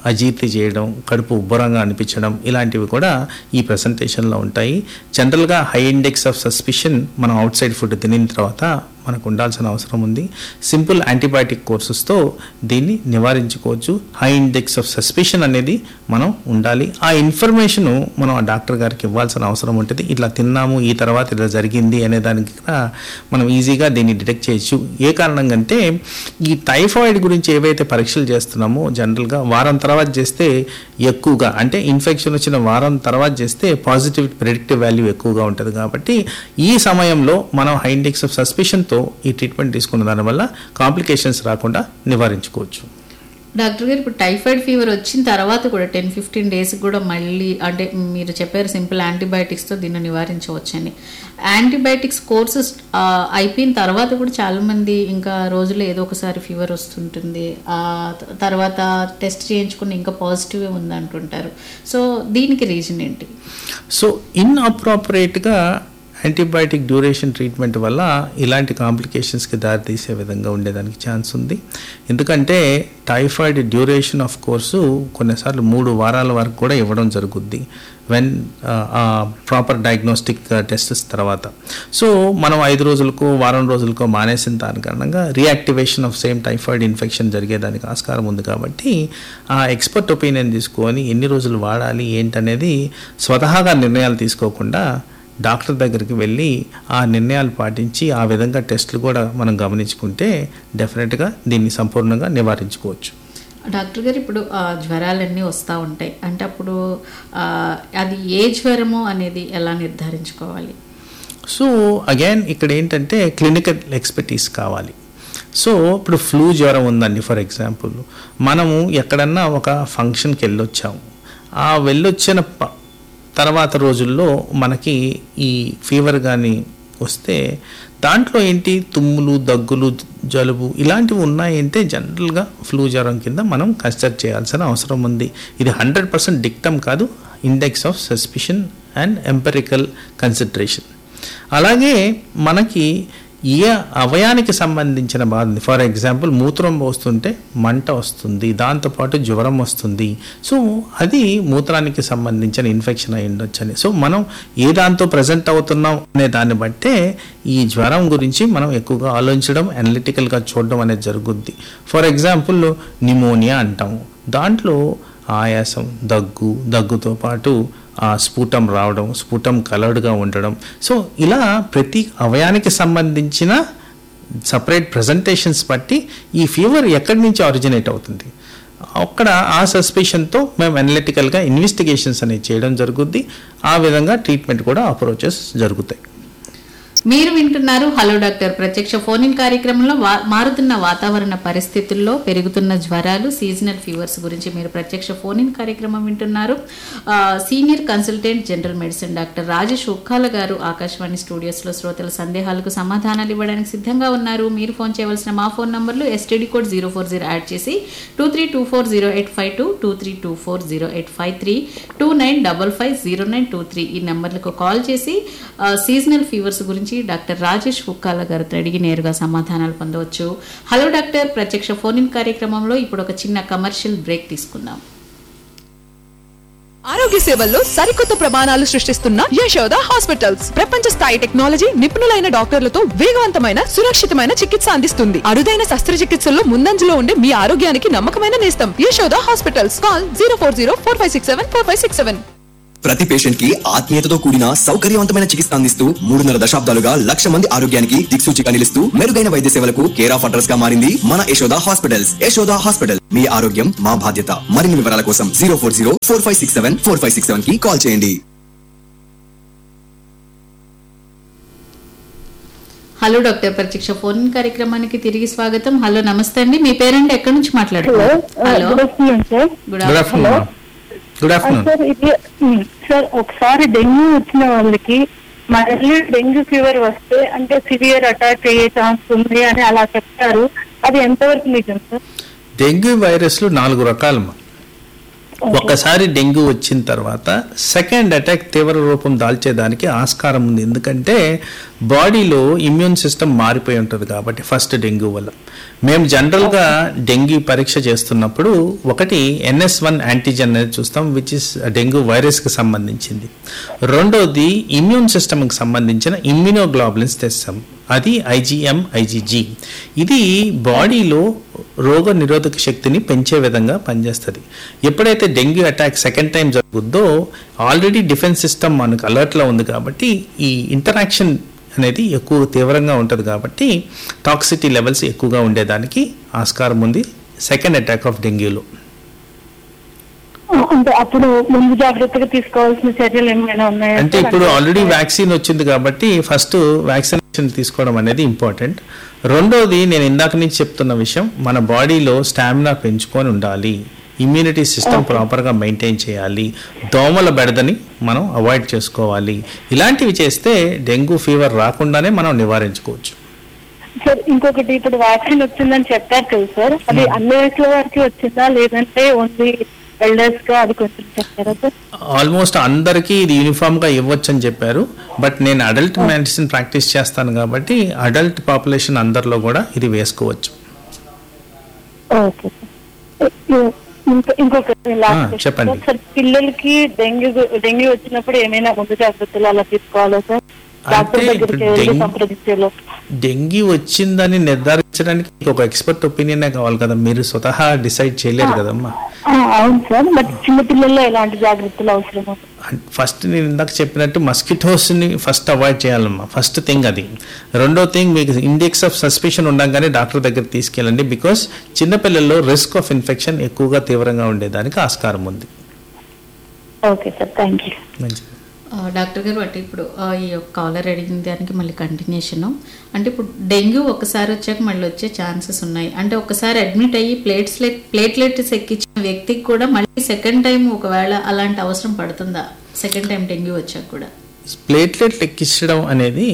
అజీర్తి చేయడం కడుపు ఉబ్బరంగా అనిపించడం ఇలాంటివి కూడా ఈ ప్రజెంటేషన్లో ఉంటాయి జనరల్గా హై ఇండెక్స్ ఆఫ్ సస్పిషన్ మనం అవుట్ సైడ్ ఫుడ్ తినిన తర్వాత మనకు ఉండాల్సిన అవసరం ఉంది సింపుల్ యాంటీబయాటిక్ కోర్సెస్తో దీన్ని నివారించుకోవచ్చు హై ఇండెక్స్ ఆఫ్ సస్పిషన్ అనేది మనం ఉండాలి ఆ ఇన్ఫర్మేషన్ మనం ఆ డాక్టర్ గారికి ఇవ్వాల్సిన అవసరం ఉంటుంది ఇట్లా తిన్నాము ఈ తర్వాత ఇలా జరిగింది అనే దానికి కూడా మనం ఈజీగా దీన్ని డిటెక్ట్ చేయొచ్చు ఏ కారణంగా అంటే ఈ టైఫాయిడ్ గురించి ఏవైతే పరీక్షలు చేస్తున్నామో జనరల్గా వారం తర్వాత చేస్తే ఎక్కువగా అంటే ఇన్ఫెక్షన్ వచ్చిన వారం తర్వాత చేస్తే పాజిటివ్ ప్రెడిక్టివ్ వాల్యూ ఎక్కువగా ఉంటుంది కాబట్టి ఈ సమయంలో మనం హై ఇండెక్స్ ఆఫ్ సస్పిషన్తో ఈ ట్రీట్మెంట్ తీసుకున్న దానివల్ల కాంప్లికేషన్స్ రాకుండా నివారించుకోవచ్చు డాక్టర్ గారు ఇప్పుడు టైఫాయిడ్ ఫీవర్ వచ్చిన తర్వాత కూడా టెన్ ఫిఫ్టీన్ డేస్ కూడా మళ్ళీ అంటే మీరు చెప్పారు సింపుల్ యాంటీబయాటిక్స్తో దీన్ని నివారించవచ్చని యాంటీబయాటిక్స్ కోర్సెస్ అయిపోయిన తర్వాత కూడా చాలామంది ఇంకా రోజులో ఏదో ఒకసారి ఫీవర్ వస్తుంటుంది ఆ త- తర్వాత టెస్ట్ చేయించుకుని ఇంకా పాజిటివే ఉందంటుంటారు సో దీనికి రీజన్ ఏంటి సో ఇన్ అప్రాపరేట్గా యాంటీబయాటిక్ డ్యూరేషన్ ట్రీట్మెంట్ వల్ల ఇలాంటి కాంప్లికేషన్స్కి దారితీసే విధంగా ఉండేదానికి ఛాన్స్ ఉంది ఎందుకంటే టైఫాయిడ్ డ్యూరేషన్ ఆఫ్ కోర్సు కొన్నిసార్లు మూడు వారాల వరకు కూడా ఇవ్వడం జరుగుద్ది వెన్ ప్రాపర్ డయాగ్నోస్టిక్ టెస్ట్స్ తర్వాత సో మనం ఐదు రోజులకు వారం రోజులకో మానేసిన దాని కారణంగా reactivation of same typhoid infection జరిగేదానికి ఆస్కారం ఉంది కాబట్టి ఆ ఎక్స్పర్ట్ ఒపీనియన్ తీసుకొని ఎన్ని రోజులు వాడాలి ఏంటనేది స్వతహాగా నిర్ణయాలు తీసుకోకుండా డాక్టర్ దగ్గరికి వెళ్ళి ఆ నిర్ణయాలు పాటించి ఆ విధంగా టెస్టులు కూడా మనం గమనించుకుంటే డెఫినెట్గా దీన్ని సంపూర్ణంగా నివారించుకోవచ్చు డాక్టర్ గారు ఇప్పుడు ఆ, జ్వరాలన్నీ వస్తూ ఉంటాయి అంటే అప్పుడు ఆ, అది ఏ జ్వరము అనేది ఎలా నిర్ధారించుకోవాలి సో అగైన్ ఇక్కడ ఏంటంటే క్లినికల్ ఎక్స్పర్టీస్ కావాలి సో ఇప్పుడు ఫ్లూ జ్వరం ఉందండి ఫర్ ఎగ్జాంపుల్ మనము ఎక్కడన్నా ఒక ఫంక్షన్కి వెళ్ళొచ్చాము ఆ వెళ్ళొచ్చిన ప- తర్వాత రోజుల్లో మనకి ఈ ఫీవర్ కానీ వస్తే దాంట్లో ఏంటి తుమ్ములు దగ్గులు జలుబు ఇలాంటివి ఉన్నాయంటే జనరల్గా ఫ్లూ జ్వరం కింద మనం కన్సిడర్ చేయాల్సిన అవసరం ఉంది ఇది హండ్రెడ్ పర్సెంట్ డిక్టమ్ కాదు index of suspicion and empirical consideration అలాగే మనకి ఏ అవయానికి సంబంధించిన బాధ ఉంది ఫర్ ఎగ్జాంపుల్ మూత్రం పోస్తుంటే మంట వస్తుంది దాంతోపాటు జ్వరం వస్తుంది సో అది మూత్రానికి సంబంధించిన ఇన్ఫెక్షన్ అయి ఉండొచ్చని సో మనం ఏ దాంతో ప్రజెంట్ అవుతున్నాం అనే దాన్ని బట్టే ఈ జ్వరం గురించి మనం ఎక్కువగా ఆలోచించడం అనలిటికల్గా చూడడం అనేది జరుగుద్ది ఫర్ ఎగ్జాంపుల్ నిమోనియా అంటాము దాంట్లో ఆయాసం దగ్గు దగ్గుతో పాటు ఆ స్ఫుటం రావడం స్ఫుటం కలర్డ్గా ఉండడం సో ఇలా ప్రతి అవయానికి సంబంధించిన సపరేట్ ప్రజెంటేషన్స్ బట్టి ఈ ఫీవర్ ఎక్కడి నుంచి ఆరిజినేట్ అవుతుంది అక్కడ ఆ సస్పెషన్తో మేము అనలిటికల్గా ఇన్వెస్టిగేషన్స్ అనేవి చేయడం జరుగుద్ది ఆ విధంగా ట్రీట్మెంట్ కూడా అప్రోచెస్ జరుగుతాయి మీరు వింటున్నారు హలో డాక్టర్ ప్రత్యక్ష ఫోన్ ఇన్ కార్యక్రమంలో వా- మారుతున్న వాతావరణ పరిస్థితుల్లో పెరుగుతున్న జ్వరాలు సీజనల్ ఫీవర్స్ గురించి మీరు ప్రత్యక్ష ఫోన్ ఇన్ కార్యక్రమం వింటున్నారు ఆ, senior consultant general medicine doctor Rajesh Ukkala గారు ఆకాశవాణి స్టూడియోస్లో శ్రోతల సందేహాలకు సమాధానాలు ఇవ్వడానికి సిద్ధంగా ఉన్నారు మీరు ఫోన్ చేయవలసిన మా ఫోన్ నంబర్లు STD code zero four zero add చేసి two three two four zero eight five two two three two four zero eight five three two nine double five zero nine two three ఈ నెంబర్లకు call చేసి ఆ, seasonal fevers గురించి doctor Rajesh Kukkala గారితో అడిగి నేరుగా సమాధానాలు పొందవచ్చు హలో డాక్టర్ ప్రత్యక్ష ఫోన్ ఇన్ కార్యక్రమంలో ఇప్పుడు ఒక చిన్న కమర్షియల్ బ్రేక్ తీసుకుందాం ఆరోగ్య సేవల్లో సరికొత్త ప్రమాణాలు సృష్టిస్తున్న యశోద హాస్పిటల్స్ ప్రపంచ స్థాయి టెక్నాలజీ నిపుణులైన డాక్టర్లతో వేగవంతమైన సురక్షితమైన చికిత్స అందిస్తుంది అరుదైన శస్త్రచికిత్సల్లో ముందంజలో ఉండే మీ ఆరోగ్యానికి నమ్మకమైన నేస్తం Yashoda hospitals call zero four zero four five six seven four five six seven ప్రతి పేషెంట్ కి ఆత్మీయతతో కూడిన సౌకర్యవంతమైన చికిత్స అందిస్తూ మూడున్నర దశాబ్దాలుగా లక్ష మంది ఆరోగ్యానికి దిక్సూచిగా నిలుస్తూ మెరుగైన వైద్య సేవలకు కేర్ ఆఫ్ అడ్రస్ గా మారింది మన యశోద హాస్పిటల్స్ యశోద హాస్పిటల్ మీ ఆరోగ్యం మా బాధ్యత మరిన్ని వివరాల కోసం zero four zero four five six seven four five six seven కి కాల్ చేయండి హలో డాక్టర్ ప్రత్యక్ష ఫోన్ ఇన్ కార్యక్రమానికి తిరిగి స్వాగతం హలో నమస్తే అండి మీ పేరెంట్ ఎక్కడి నుంచి హలో మాట్లాడుతున్నారు hello good afternoon sir good good afternoon good afternoon sir ఇది ఉమ్, సార్ ఒకసారి డెంగ్యూ వచ్చిన వాళ్ళకి మళ్ళీ డెంగ్యూ ఫీవర్ వస్తే అంటే సివియర్ అటాక్ అయ్యే ఛాన్స్ ఉంది అని అలా చెప్తారు అది ఎంతవరకు నిజం సార్ డెంగ్యూ వైరస్లు నాలుగు రకాలమ్మా ఒకసారి డెంగ్యూ వచ్చిన తర్వాత సెకండ్ అటాక్ తీవ్ర రూపం దాల్చేదానికి ఆస్కారం ఉంది ఎందుకంటే బాడీలో ఇమ్యూన్ సిస్టమ్ మారిపోయి ఉంటుంది కాబట్టి ఫస్ట్ డెంగ్యూ వల్ల మేము జనరల్గా డెంగ్యూ పరీక్ష చేస్తున్నప్పుడు ఒకటి ఎన్ఎస్ వన్ యాంటీజెన్ అనేది చూస్తాం విచ్ ఇస్ డెంగ్యూ వైరస్కి సంబంధించింది రెండోది ఇమ్యూన్ సిస్టమ్కి సంబంధించిన ఇమ్యూనోగ్లోబులిన్స్ తెస్తాం అది ఐజీఎం ఐజీజీ ఇది బాడీలో రోగ నిరోధక శక్తిని పెంచే విధంగా పనిచేస్తుంది ఎప్పుడైతే డెంగ్యూ అటాక్ సెకండ్ టైం జరుగుద్దో ఆల్రెడీ డిఫెన్స్ సిస్టమ్ మనకు అలర్ట్లో ఉంది కాబట్టి ఈ ఇంటరాక్షన్ అనేది ఎక్కువ తీవ్రంగా ఉంటుంది కాబట్టి టాక్సిటీ లెవెల్స్ ఎక్కువగా ఉండేదానికి ఆస్కారం ఉంది సెకండ్ అటాక్ ఆఫ్ డెంగ్యూలో అంటే అప్పుడు ముందు జాగ్రత్తగా తీసుకోవాల్సిన చర్యలు ఏమైనా ఉన్నాయా అంటే సార్? ఇప్పుడు ఆల్రెడీ వ్యాక్సిన్ వచ్చింది కాబట్టి ఫస్ట్ వ్యాక్సినేషన్ తీసుకోవడం అనేది ఇంపార్టెంట్ రెండోది నేను ఇందాక నుంచి చెప్తున్న విషయం మన బాడీలో స్టామినా పెంచుకొని ఉండాలి ఇమ్యూనిటీ సిస్టమ్ ప్రాపర్గా మెయింటైన్ చేయాలి దోమల బెడదని మనం అవాయిడ్ చేసుకోవాలి ఇలాంటివి చేస్తే డెంగ్యూ ఫీవర్ రాకుండానే మనం నివారించుకోవచ్చు సార్ ఇంకొకటి ఇప్పుడు వ్యాక్సిన్ వచ్చిందని చెప్పారు కదా సార్ అది అన్ని వయసుల వారికి వచ్చిందా లేదంటే ఓన్లీ ఎల్డర్స్ గా అది కొంచెం చెప్తారా సార్ ఆల్మోస్ట్ అందరికీ ఇది యూనిఫామ్గా ఇవ్వచ్చు అని చెప్పారు బట్ నేను అడల్ట్ మెడిసిన్ ప్రాక్టీస్ చేస్తాను కాబట్టి అడల్ట్ పాపులేషన్ అందరిలో కూడా ఇది వేసుకోవచ్చు ఓకే సార్ ఇంకా ఇంకొక ఆ, లాస్ట్ చెప్పండి. సార్ పిల్లలకి డెంగ్యూ డెంగ్యూ వచ్చినప్పుడు ఏమైనా ముందు జాగ్రత్తలు అలా తీసుకోవాలా సార్ డాక్టర్ అంటే దగ్గరికి ఇప్పుడు వెళ్ళి డెంగ్యూ- సంప్రదించేలో డెంగ్యూ వచ్చిందని నిర్ధారించడానికి మీకు ఒక ఎక్స్పర్ట్ ఒపీనియనే కావాలి కదా మీరు స్వతహా డిసైడ్ చేయలేరు కదమ్మా ఆ, అవును సార్ బట్ చిన్న పిల్లల్లో ఎలాంటి జాగ్రత్తలు అవసరం ఫస్ట్ నేను ఇందాక చెప్పినట్టు మస్కిటోస్ని ఫస్ట్ అవాయిడ్ చేయాలమ్మా ఫస్ట్ థింగ్ అది రెండో థింగ్ మీకు ఇండెక్స్ ఆఫ్ సస్పిషన్ ఉండగానే డాక్టర్ దగ్గర తీసుకెళ్ళండి బికాస్ చిన్నపిల్లల్లో రిస్క్ ఆఫ్ ఇన్ఫెక్షన్ ఎక్కువగా తీవ్రంగా ఉండేదానికి ఆస్కారం ఉంది ఓకే సార్ థ్యాంక్ యూ మంచిది ఆ, డాక్టర్ గారు అంటే ఇప్పుడు ఆ, ఈ యొక్క కాలర్ అడిగిన దానికి మళ్ళీ కంటిన్యూషన్ అంటే ఇప్పుడు డెంగ్యూ ఒకసారి వచ్చాక మళ్ళీ వచ్చే ఛాన్సెస్ ఉన్నాయి అంటే ఒకసారి అడ్మిట్ అయ్యి ప్లేట్స్ ప్లేట్లెట్స్ ఎక్కించిన వ్యక్తికి కూడా మళ్ళీ సెకండ్ టైం ఒకవేళ అలాంటి అవసరం పడుతుందా సెకండ్ టైం డెంగ్యూ వచ్చాక కూడా ప్లేట్లెట్ ఎక్కించడం అనేది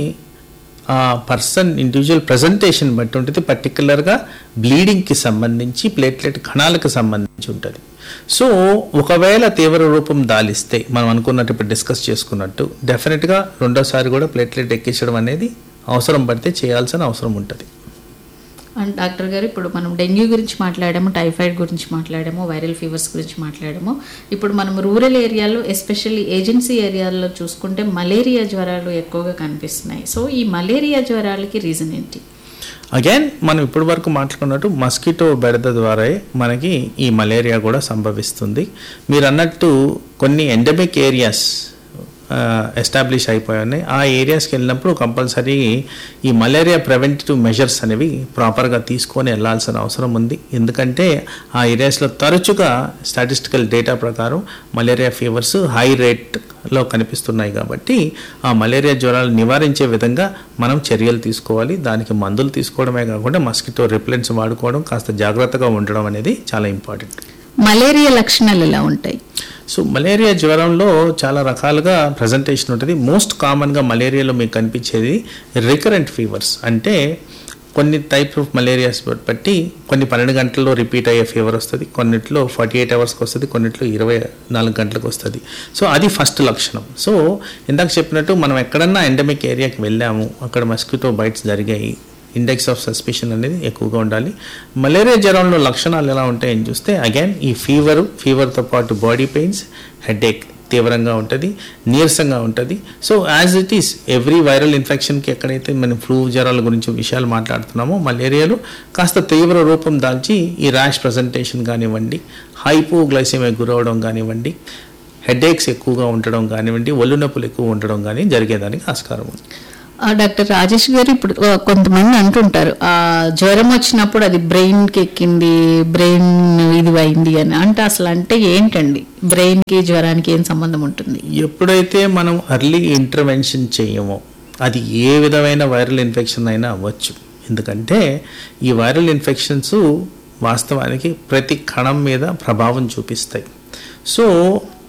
ఆ పర్సన్ ఇండివిజువల్ ప్రజెంటేషన్ బట్టి ఉంటుంది పర్టికులర్గా బ్లీడింగ్కి సంబంధించి ప్లేట్లెట్ కణాలకు సంబంధించి ఉంటుంది సో ఒకవేళ తీవ్ర రూపం దాలిస్తే మనం అనుకున్నట్టు ఇప్పుడు డిస్కస్ చేసుకున్నట్టు డెఫినెట్గా రెండోసారి కూడా ప్లేట్లెట్ ఎక్కించడం అనేది అవసరం పడితే చేయాల్సిన అవసరం ఉంటుంది అండ్ డాక్టర్ గారు ఇప్పుడు మనం డెంగ్యూ గురించి మాట్లాడాము టైఫాయిడ్ గురించి మాట్లాడాము వైరల్ ఫీవర్స్ గురించి మాట్లాడాము ఇప్పుడు మనం రూరల్ ఏరియాలో ఎస్పెషల్లీ ఏజెన్సీ ఏరియాల్లో చూసుకుంటే మలేరియా జ్వరాలు ఎక్కువగా కనిపిస్తున్నాయి సో ఈ మలేరియా జ్వరాలకి రీజన్ ఏంటి అగైన్ మనం ఇప్పటి వరకు మాట్లాడుకున్నట్టు మస్కిటో బెడద ద్వారా మనకి ఈ మలేరియా కూడా సంభవిస్తుంది మీరు అన్నట్టు కొన్ని ఎండమిక్ ఏరియాస్ ఎస్టాబ్లిష్ అయిపోయాయి ఆ ఏరియాస్కి వెళ్ళినప్పుడు కంపల్సరీ ఈ మలేరియా ప్రివెంటివ్ మెజర్స్ అనేవి ప్రాపర్గా తీసుకొని వెళ్ళాల్సిన అవసరం ఉంది ఎందుకంటే ఆ ఏరియాస్లో తరచుగా స్టాటిస్టికల్ డేటా ప్రకారం మలేరియా ఫీవర్స్ హై రేట్లో కనిపిస్తున్నాయి కాబట్టి ఆ మలేరియా జ్వరాలు నివారించే విధంగా మనం చర్యలు తీసుకోవాలి దానికి మందులు తీసుకోవడమే కాకుండా మస్కిటో రిప్లెంట్స్ వాడుకోవడం కాస్త జాగ్రత్తగా ఉండడం అనేది చాలా ఇంపార్టెంట్ మలేరియా లక్షణాలు ఎలా ఉంటాయి సో మలేరియా జ్వరంలో చాలా రకాలుగా ప్రజెంటేషన్ ఉంటుంది మోస్ట్ కామన్గా మలేరియాలో మీకు కనిపించేది రికరెంట్ ఫీవర్స్ అంటే కొన్ని టైప్ ఆఫ్ మలేరియాస్ బట్టి కొన్ని పన్నెండు గంటల్లో రిపీట్ అయ్యే ఫీవర్ వస్తుంది కొన్నిట్లో ఫార్టీ ఎయిట్ అవర్స్కి వస్తుంది కొన్నిట్లో ఇరవై నాలుగు గంటలకు వస్తుంది సో అది ఫస్ట్ లక్షణం సో ఇందాక చెప్పినట్టు మనం ఎక్కడన్నా ఎండమిక్ ఏరియాకి వెళ్ళాము అక్కడ మస్కిటో బైట్స్ జరిగాయి ఇండెక్స్ ఆఫ్ సస్పిషన్ అనేది ఎక్కువగా ఉండాలి మలేరియా జ్వరంలో లక్షణాలు ఎలా ఉంటాయని చూస్తే అగైన్ ఈ ఫీవర్ ఫీవర్తో పాటు బాడీ పెయిన్స్ హెడేక్ తీవ్రంగా ఉంటుంది నీరసంగా ఉంటుంది so as it is every viral ఇన్ఫెక్షన్కి ఎక్కడైతే మనం ఫ్లూ జ్వరాల గురించి విషయాలు మాట్లాడుతున్నామో మలేరియాలో కాస్త తీవ్ర రూపం దాల్చి ఈ ర్యాష్ ప్రజెంటేషన్ కానివ్వండి హైపోగ్లైసిమియా గురవడం కానివ్వండి హెడేక్స్ ఎక్కువగా ఉండడం కానివ్వండి ఒళ్ళు నొప్పులు ఎక్కువ ఉండడం కానీ జరిగేదానికి ఆస్కారం ఉంది ఆ, డాక్టర్ రాజేష్ గారు ఇప్పుడు ఆ, కొంతమంది అంటుంటారు ఆ జ్వరం వచ్చినప్పుడు అది బ్రెయిన్ కి ఎక్కింది బ్రెయిన్ ఇది అయింది అని అంటే అసలు అంటే ఏంటండి బ్రెయిన్ కి జ్వరానికి ఏం సంబంధం ఉంటుంది ఎప్పుడైతే మనం అర్లీ ఇంటర్వెన్షన్ చేయమో అది ఏ విధమైన వైరల్ ఇన్ఫెక్షన్ అయినా అవ్వచ్చు ఎందుకంటే ఈ వైరల్ ఇన్ఫెక్షన్స్ వాస్తవానికి ప్రతి కణం మీద ప్రభావం చూపిస్తాయి సో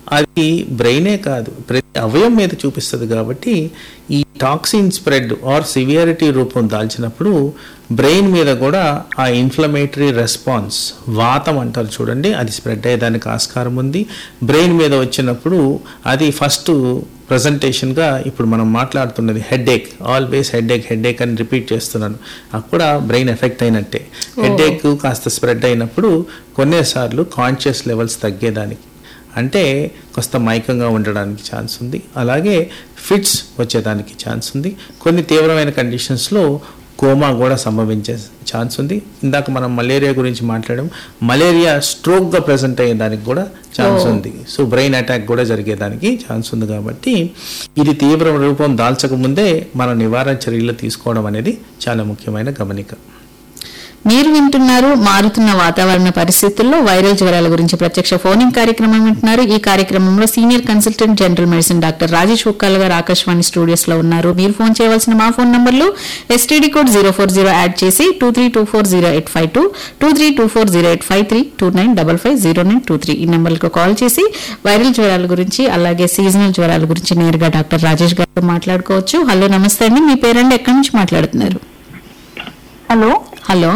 అది బ్రెయినే కాదు ప్రతి అవయం మీద చూపిస్తుంది కాబట్టి ఈ టాక్సిన్ స్ప్రెడ్ ఆర్ సివియారిటీ రూపం దాల్చినప్పుడు బ్రెయిన్ మీద కూడా ఆ ఇన్ఫ్లమేటరీ రెస్పాన్స్ వాతం అంటారు చూడండి అది స్ప్రెడ్ అయ్యేదానికి ఆస్కారం ఉంది బ్రెయిన్ మీద వచ్చినప్పుడు అది ఫస్ట్ ప్రజెంటేషన్గా ఇప్పుడు మనం మాట్లాడుతున్నది headache always headache headache అని రిపీట్ చేస్తున్నాను అక్కడ బ్రెయిన్ ఎఫెక్ట్ అయినట్టే హెడ్ ఏక్ కాస్త స్ప్రెడ్ అయినప్పుడు కొన్నిసార్లు కాన్షియస్ లెవెల్స్ తగ్గేదానికి అంటే కాస్త మైకంగా ఉండడానికి ఛాన్స్ ఉంది అలాగే ఫిట్స్ వచ్చేదానికి ఛాన్స్ ఉంది కొన్ని తీవ్రమైన కండిషన్స్లో కోమా కూడా సంభవించే ఛాన్స్ ఉంది ఇందాక మనం మలేరియా గురించి మాట్లాడాం మలేరియా స్ట్రోక్గా ప్రజెంట్ అయ్యేదానికి కూడా ఛాన్స్ ఉంది సో బ్రెయిన్ అటాక్ కూడా జరిగేదానికి ఛాన్స్ ఉంది కాబట్టి ఇది తీవ్ర రూపం దాల్చక ముందే మన నివారణ చర్యలు తీసుకోవడం అనేది చాలా ముఖ్యమైన గమనిక మీరు వింటున్నారు మారుతున్న వాతావరణ పరిస్థితుల్లో వైరల్ జ్వరాల గురించి ప్రత్యక్ష ఫోనింగ్ కార్యక్రమం వింటున్నారు ఈ కార్యక్రమంలో senior consultant general medicine doctor Rajesh Ukkal గారు ఆకాశవాణి స్టూడియోస్ లో ఉన్నారు మీరు ఫోన్ చేయవలసిన మా ఫోన్ నంబర్లు STD code zero four zero add చేసి two three two four zero eight five two two three two four zero eight five three two nine double five zero nine two three ఈ నెంబర్లకు call చేసి viral జ్వరాల గురించి అలాగే seasonal జ్వరాల గురించి నేరుగా doctor Rajesh గారితో మాట్లాడుకోవచ్చు హలో నమస్తే అండి మీ పేరండి ఎక్కడి నుంచి మాట్లాడుతున్నారు హలో హలో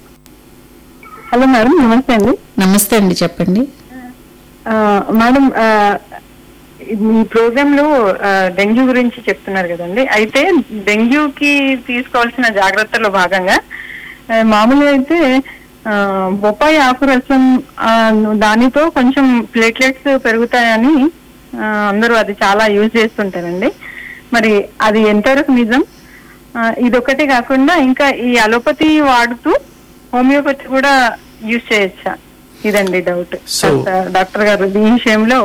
హలో మేడం నమస్తే అండి నమస్తే అండి చెప్పండి ఆ, మేడం ఆ, ఈ ప్రోగ్రామ్ లో ఆ, డెంగ్యూ గురించి చెప్తున్నారు కదండి అయితే డెంగ్యూకి తీసుకోవాల్సిన జాగ్రత్తలో భాగంగా ఆ, మామూలుగా అయితే ఆ, బొప్పాయి ఆకు రసం ఆ, దానితో కొంచెం ప్లేట్లెట్స్ పెరుగుతాయని ఆ, అందరూ అది చాలా యూజ్ చేస్తుంటారండి మరి అది ఎంతవరకు నిజం ఆ, ఇదొకటే కాకుండా ఇంకా ఈ అలోపతి వాడుతూ హోమియోపతి కూడా యూజ్ చేయొచ్చా ఇదండి డౌట్ So- డాక్టర్ గారు ఈ విషయంలో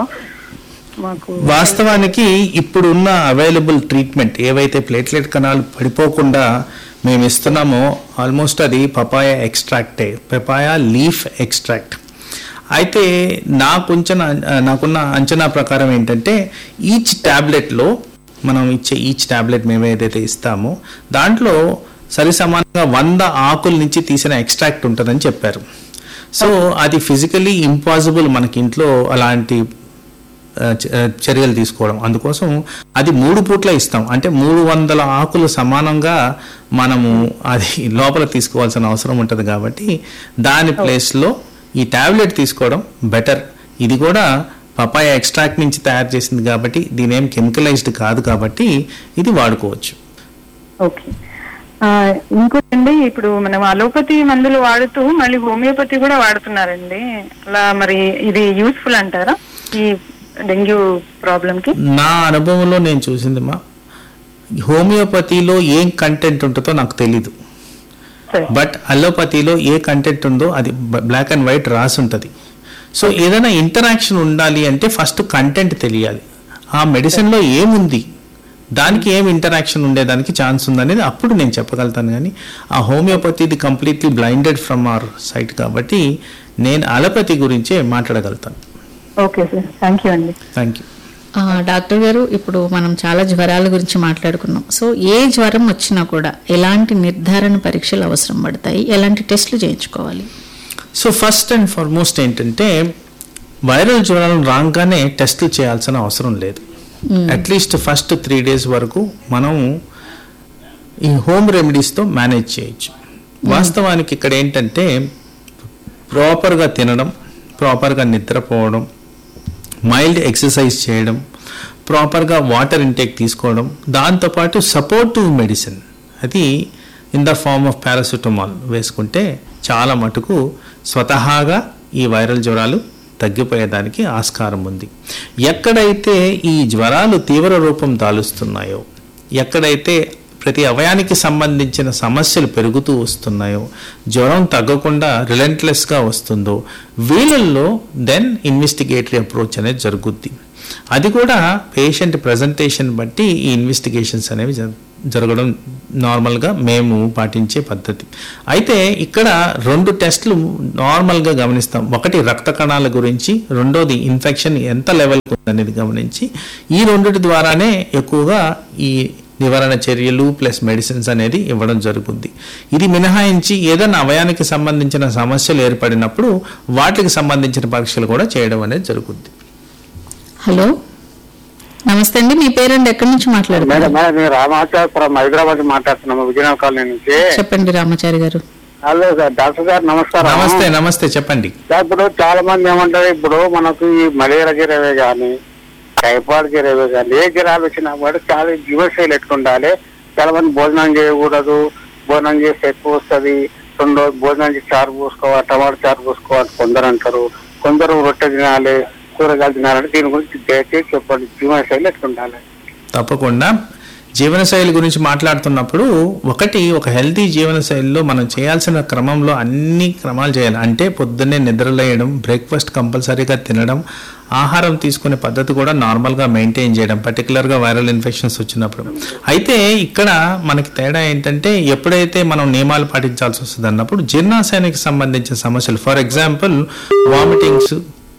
మాకు వాస్తవానికి ఇప్పుడున్న అవైలబుల్ ట్రీట్మెంట్ ఏవైతే ప్లేట్లెట్ కణాలు పడిపోకుండా మేము ఇస్తున్నామో ఆల్మోస్ట్ అది పపాయ ఎక్స్ట్రాక్టే పపాయ లీఫ్ ఎక్స్ట్రాక్ట్ అయితే నాకుంచిన నాకున్న అంచనా ప్రకారం ఏంటంటే ఈచ్ ట్యాబ్లెట్లో మనం ఇచ్చే ఈచ్ ట్యాబ్లెట్ మేము ఏదైతే ఇస్తామో దాంట్లో సరి సమానంగా వంద ఆకుల నుంచి తీసిన ఎక్స్ట్రాక్ట్ ఉంటుందని చెప్పారు సో అది ఫిజికలీ ఇంపాసిబుల్ మనకి ఇంట్లో అలాంటి ఆ, చ- ఆ, చర్యలు తీసుకోవడం అందుకోసం అది మూడు పూట్ల ఇస్తాం అంటే మూడు వందల ఆకులు సమానంగా మనము అది లోపల తీసుకోవాల్సిన అవసరం ఉంటుంది కాబట్టి దాని ప్లేస్లో ఈ టాబ్లెట్ తీసుకోవడం బెటర్ ఇది కూడా పపాయ ఎక్స్ట్రాక్ట్ నుంచి తయారు చేసింది కాబట్టి దీని ఏం కెమికలైజ్డ్ కాదు కాబట్టి ఇది వాడుకోవచ్చు ఓకే ఆ, ఇంకోటండి ఇప్పుడు మనం అలోపతి మందులు వాడుతూ మళ్ళీ హోమియోపతి కూడా వాడుతున్నారండి అలా మరి ఇది యూస్ఫుల్ అంటారా ఈ డెంగ్యూ ప్రాబ్లం కి నా అనుభవంలో నేను చూసింది మా హోమియోపతిలో ఏం కంటెంట్ ఉంటుందో నాకు తెలీదు సరే బట్ అలోపతిలో ఏ కంటెంట్ ఉందో అది బ్లాక్ అండ్ వైట్ రాసి ఉంటుంది సో ఏదైనా ఇంటరాక్షన్ ఉండాలి అంటే ఫస్ట్ కంటెంట్ తెలియాలి ఆ మెడిసిన్లో ఏముంది దానికి ఏం ఇంటరాక్షన్ ఉండేదానికి ఛాన్స్ ఉందనేది అప్పుడు నేను చెప్పగలుగుతాను కానీ ఆ హోమియోపతిది completely blinded from our sight కాబట్టి నేను అలోపతి గురించే మాట్లాడగలుగుతాను ఓకే సార్ థ్యాంక్ యూ అండి థ్యాంక్ యూ ఆ, డాక్టర్ గారు ఇప్పుడు మనం చాలా జ్వరాల గురించి మాట్లాడుకున్నాం సో ఏ జ్వరం వచ్చినా కూడా ఎలాంటి నిర్ధారణ పరీక్షలు అవసరం పడతాయి ఎలాంటి టెస్టులు చేయించుకోవాలి సో ఫస్ట్ అండ్ ఫార్మోస్ట్ ఏంటంటే వైరల్ జ్వరాలు రాగానే టెస్టులు చేయాల్సిన అవసరం లేదు అట్లీస్ట్ ఫస్ట్ త్రీ డేస్ వరకు మనం ఈ హోమ్ రెమెడీస్తో మేనేజ్ చేయొచ్చు వాస్తవానికి ఇక్కడ ఏంటంటే ప్రాపర్గా తినడం ప్రాపర్గా నిద్రపోవడం మైల్డ్ ఎక్సర్సైజ్ చేయడం ప్రాపర్గా వాటర్ ఇంటేక్ తీసుకోవడం దాంతోపాటు సపోర్టివ్ మెడిసిన్ అది in the form of paracetamol వేసుకుంటే చాలా మటుకు స్వతహాగా ఈ వైరల్ జ్వరాలు తగ్గిపోయేదానికి ఆస్కారం ఉంది ఎక్కడైతే ఈ జ్వరాలు తీవ్ర రూపం దాలుస్తున్నాయో ఎక్కడైతే ప్రతి అవయానికి సంబంధించిన సమస్యలు పెరుగుతూ వస్తున్నాయో జ్వరం తగ్గకుండా రిలెంట్లెస్గా వస్తుందో వీళ్ళల్లో దెన్ ఇన్వెస్టిగేటరీ అప్రోచ్ అనేది జరుగుద్ది అది కూడా పేషెంట్ ప్రజెంటేషన్ బట్టి ఈ ఇన్వెస్టిగేషన్స్ అనేవి జర- జరగడం నార్మల్గా మేము పాటించే పద్ధతి అయితే ఇక్కడ రెండు టెస్టులు నార్మల్గా గమనిస్తాం ఒకటి రక్త కణాల గురించి రెండోది ఇన్ఫెక్షన్ ఎంత లెవెల్ ఉందనేది గమనించి ఈ రెండిటి ద్వారానే ఎక్కువగా ఈ నివారణ చర్యలు ప్లస్ మెడిసిన్స్ అనేది ఇవ్వడం జరుగుద్ది ఇది మినహాయించి ఏదైనా అవయానికి సంబంధించిన సమస్యలు ఏర్పడినప్పుడు వాటికి సంబంధించిన పరీక్షలు కూడా చేయడం అనేది జరుగుద్ది హలో నమస్తే అండి మీ పేరండి ఎక్కడి నుంచి మేడం మాట్లాడుతున్నారు మేడం నేను రామాచాపురం హైదరాబాద్ మాట్లాడుతున్నాము విజయనగరం కాలనీ నుంచి చెప్పండి రామాచారి గారు హలో సార్ డాక్టర్ గారు నమస్కారం నమస్తే నమస్తే చెప్పండి సార్, ఇప్పుడు చాలా మంది ఏమంటారు ఇప్పుడు మనకు ఈ మలేరియా గిరవే కానీ టైఫాయిడ్ గిరవే కానీ ఏ గిరాలు వచ్చినా కూడా చాలా జీవశైలి ఎట్లుండాలి చాలా మంది భోజనం చేయకూడదు భోజనం చేస్తే ఎక్కువ వస్తుంది రెండు రోజులు భోజనం చేసి చారు పోసుకోవాలి టమాటా చారు పోసుకోవాలి కొందరు అంటారు కొందరు రొట్టె తినాలి కూరగాయలు తినాలంటే దీని గురించి దయచేసి చెప్పండి జీవశైలి ఎట్లుండాలి తప్పకుండా జీవనశైలి గురించి మాట్లాడుతున్నప్పుడు ఒకటి ఒక హెల్తీ జీవనశైలిలో మనం చేయాల్సిన క్రమంలో అన్ని క్రమాలు చేయాలి అంటే పొద్దున్నే నిద్రలేయడం బ్రేక్ఫాస్ట్ కంపల్సరీగా తినడం ఆహారం తీసుకునే పద్ధతి కూడా నార్మల్గా మెయింటైన్ చేయడం పర్టికులర్గా వైరల్ ఇన్ఫెక్షన్స్ వచ్చినప్పుడు అయితే ఇక్కడ మనకి తేడా ఏంటంటే ఎప్పుడైతే మనం నియమాలు పాటించాల్సి వస్తుంది అన్నప్పుడు జీర్ణాశయానికి సంబంధించిన సమస్యలు for example vomitings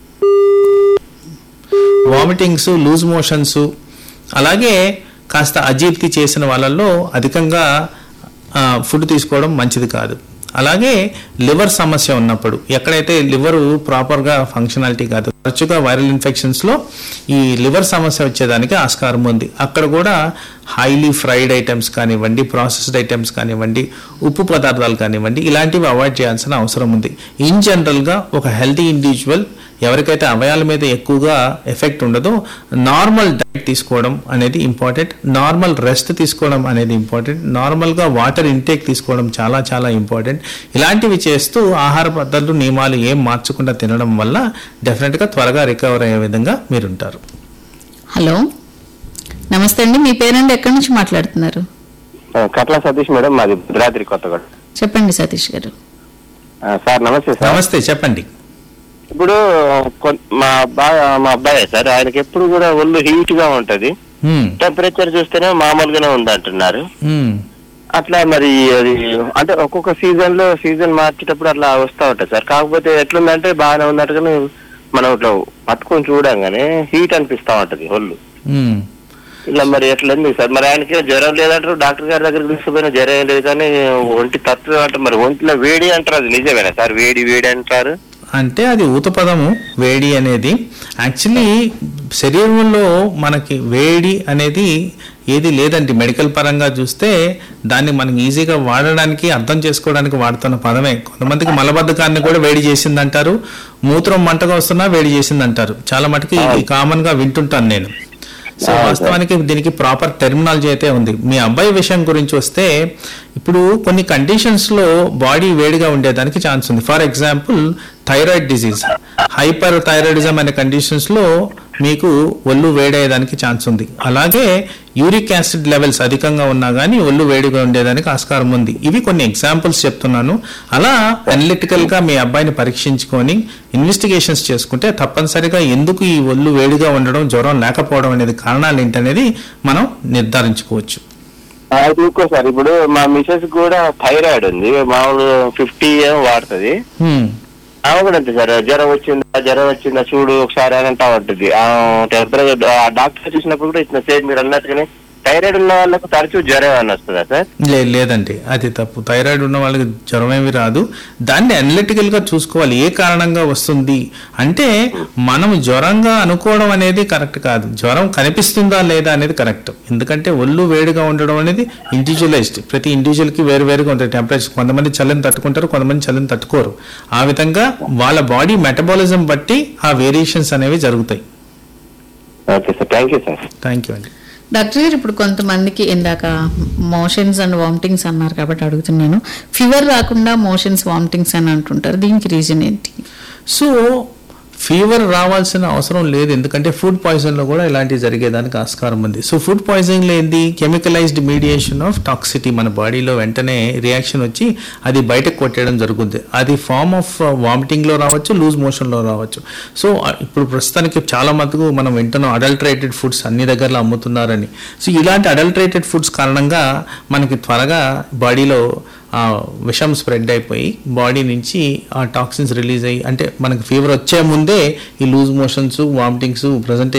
vomitings loose motions అలాగే కాస్త అజీర్తి చేసిన వాళ్ళల్లో అధికంగా ఆ, ఫుడ్ తీసుకోవడం మంచిది కాదు అలాగే లివర్ సమస్య ఉన్నప్పుడు ఎక్కడైతే లివర్ ప్రాపర్గా ఫంక్షనాలిటీ కాదు తరచుగా వైరల్ ఇన్ఫెక్షన్స్లో ఈ లివర్ సమస్య వచ్చేదానికి ఆస్కారం ఉంది అక్కడ కూడా హైలీ ఫ్రైడ్ ఐటమ్స్ కానివ్వండి ప్రాసెస్డ్ ఐటమ్స్ కానివ్వండి ఉప్పు పదార్థాలు కానివ్వండి ఇలాంటివి అవాయిడ్ చేయాల్సిన అవసరం ఉంది ఇన్ జనరల్గా ఒక హెల్తీ ఇండివిజువల్ ఎవరికైతే అవయాల మీద ఎక్కువగా ఎఫెక్ట్ ఉండదో నార్మల్ డైట్ తీసుకోవడం అనేది ఇంపార్టెంట్ నార్మల్ రెస్ట్ తీసుకోవడం అనేది ఇంపార్టెంట్ నార్మల్గా వాటర్ ఇంటేక్ తీసుకోవడం చాలా చాలా ఇంపార్టెంట్ ఇలాంటివి చేస్తూ ఆహార పద్ధతులు నియమాలు ఏం మార్చకుండా తినడం వల్ల డెఫినెట్గా త్వరగా రికవర్ అయ్యే విధంగా మీరుంటారు హలో నమస్తే అండి మీ పేరండి ఎక్కడి నుంచి మాట్లాడుతున్నారు కట్ల సతీష్ మేడం మాది భద్రాద్రి కొత్తగూడ చెప్పండి సతీష్ గారు ఆ, సార్ నమస్తే సార్ నమస్తే చెప్పండి ఇప్పుడు కొన్- మా అబ్బాయి మా అబ్బాయి సార్ ఆయనకి ఎప్పుడు కూడా ఒళ్ళు హీట్ గా ఉంటది హ్మ్, టెంపరేచర్ చూస్తేనే మామూలుగానే ఉంది అంటున్నారు హ్మ్. అట్లా మరి అది అంటే ఒక్కొక్క సీజన్ లో సీజన్ మార్చేటప్పుడు అట్లా వస్తా ఉంటుంది సార్ కాకపోతే ఎట్లుందంటే బాగానే ఉన్నట్టుగానే మనం ఇట్లా పట్టుకొని చూడంగానే హీట్ అనిపిస్తా ఉంటది ఒళ్ళు హ్మ్. ఇలా మరి ఎట్లా ఉంది సార్ మరి ఆయనకి జ్వరం లేదంటారు డాక్టర్ గారి దగ్గరికి తీసుకుపోయిన జ్వరం ఏం లేదు కానీ ఒంటి తత్వం అంటే మరి ఒంటిలో వేడి అంటారు అది నిజమేనా సార్ వేడి వేడి అంటారు అంటే అది ఊతపదము వేడి అనేది యాక్చువల్లీ శరీరంలో మనకి వేడి అనేది ఏది లేదండి మెడికల్ పరంగా చూస్తే దాన్ని మనం ఈజీగా వాడడానికి అర్థం చేసుకోవడానికి వాడుతున్న పదమే కొంతమందికి మలబద్ధకాన్ని కూడా వేడి చేసిందంటారు మూత్రం మంటగా వస్తున్నా వేడి చేసిందంటారు చాలా మటుకి కామన్ గా వింటుంటాను నేను సో వాస్తవానికి దీనికి ప్రాపర్ టెర్మినాలజీ అయితే ఉంది మీ అబ్బాయి విషయం గురించి వస్తే ఇప్పుడు కొన్ని కండిషన్స్ లో బాడీ వేడిగా ఉండేదానికి ఛాన్స్ ఉంది for example thyroid disease hyperthyroidism అనే కండిషన్స్ లో మీకు ఒళ్ళు వేడయ్యేదానికి ఛాన్స్ ఉంది అలాగే యూరిక్ యాసిడ్ లెవెల్స్ అధికంగా ఉన్నా కానీ ఒళ్ళు వేడిగా ఉండేదానికి ఆస్కారం ఉంది ఇవి కొన్ని ఎగ్జాంపుల్స్ చెప్తున్నాను అలా అనలిటికల్ గా మీ అబ్బాయిని పరీక్షించుకొని ఇన్వెస్టిగేషన్స్ చేసుకుంటే తప్పనిసరిగా ఎందుకు ఈ ఒళ్ళు వేడిగా ఉండడం జ్వరం లేకపోవడం అనేది కారణాలు ఏంటనేది మనం నిర్ధారించుకోవచ్చు అది ఇంకో సార్ ఇప్పుడు మా మిసెస్ కూడా థైరాయిడ్ ఉంది మామూలు ఫిఫ్టీ ఏం వాడుతుంది హ్మ్. ఆమె కూడా అంతే సార్ జ్వరం వచ్చిందా జ్వరం వచ్చిందా చూడు ఒకసారి అని అంటా ఉంటుంది ఆ టెంపరేచర్ ఆ డాక్టర్ చూసినప్పుడు కూడా ఇట్లా సేమ్ మీరు అన్నట్టుగానే థైరాయిడ్ ఉన్న వాళ్ళకు తరచూ జ్వరం అని వస్తుందా సార్ లే లేదండి అది తప్పు థైరాయిడ్ ఉన్న వాళ్ళకి జ్వరం ఏమి రాదు దాన్ని అనలిటికల్ గా చూసుకోవాలి ఏ కారణంగా వస్తుంది అంటే మనం జ్వరంగా అనుకోవడం అనేది కరెక్ట్ కాదు జ్వరం కనిపిస్తుందా లేదా అనేది కరెక్ట్ ఎందుకంటే ఒళ్ళు వేడిగా ఉండడం అనేది ఇండివిజువలైజ్డ్ ప్రతి ఇండివిజువల్ కి వేరు వేరుగా ఉంటుంది టెంపరేచర్ కొంతమంది చల్లని తట్టుకుంటారు కొంతమంది చల్లని తట్టుకోరు ఆ విధంగా వాళ్ళ బాడీ మెటబాలిజం బట్టి ఆ వేరియేషన్స్ అనేవి జరుగుతాయి okay sir thank you sir thank you అండి డాక్టర్ గారు ఇప్పుడు కొంతమందికి ఇందాక మోషన్స్ అండ్ వామిటింగ్స్ అన్నారు కాబట్టి అడుగుతున్నాను ఫీవర్ రాకుండా మోషన్స్ వామిటింగ్స్ అని అంటుంటారు దీనికి రీజన్ ఏంటి సో ఫీవర్ రావాల్సిన అవసరం లేదు ఎందుకంటే ఫుడ్ పాయిజన్ లో కూడా ఇలాంటివి జరిగేదానికి ఆస్కారం ఉంది సో ఫుడ్ పాయిజన్ లో ఏంది కెమికలైజ్డ్ మీడియేషన్ ఆఫ్ టాక్సిటీ మన బాడీలో వెంటనే రియాక్షన్ వచ్చి అది బయటకు కొట్టేయడం జరుగుతుంది అది ఫార్మ్ ఆఫ్ వామిటింగ్ లో రావచ్చు లూజ్ మోషన్ లో రావచ్చు సో ఇప్పుడు ప్రస్తుతానికి చాలా మటుకు మనం వింటున్నాం అడల్టరేటెడ్ ఫుడ్స్ అన్ని దగ్గరలో అమ్ముతున్నారని సో ఇలాంటి అడల్టరేటెడ్ ఫుడ్స్ కారణంగా మనకి త్వరగా బాడీలో ఆ విషం స్ప్రెడ్ అయిపోయి బాడీ నుంచి ఆ టాక్సిన్స్ రిలీజ్ అయ్యి అంటే మనకి ఫీవర్ వచ్చే ముందే ఈ లూజ్ మోషన్స్ వామిటింగ్స్ ప్రజెంట్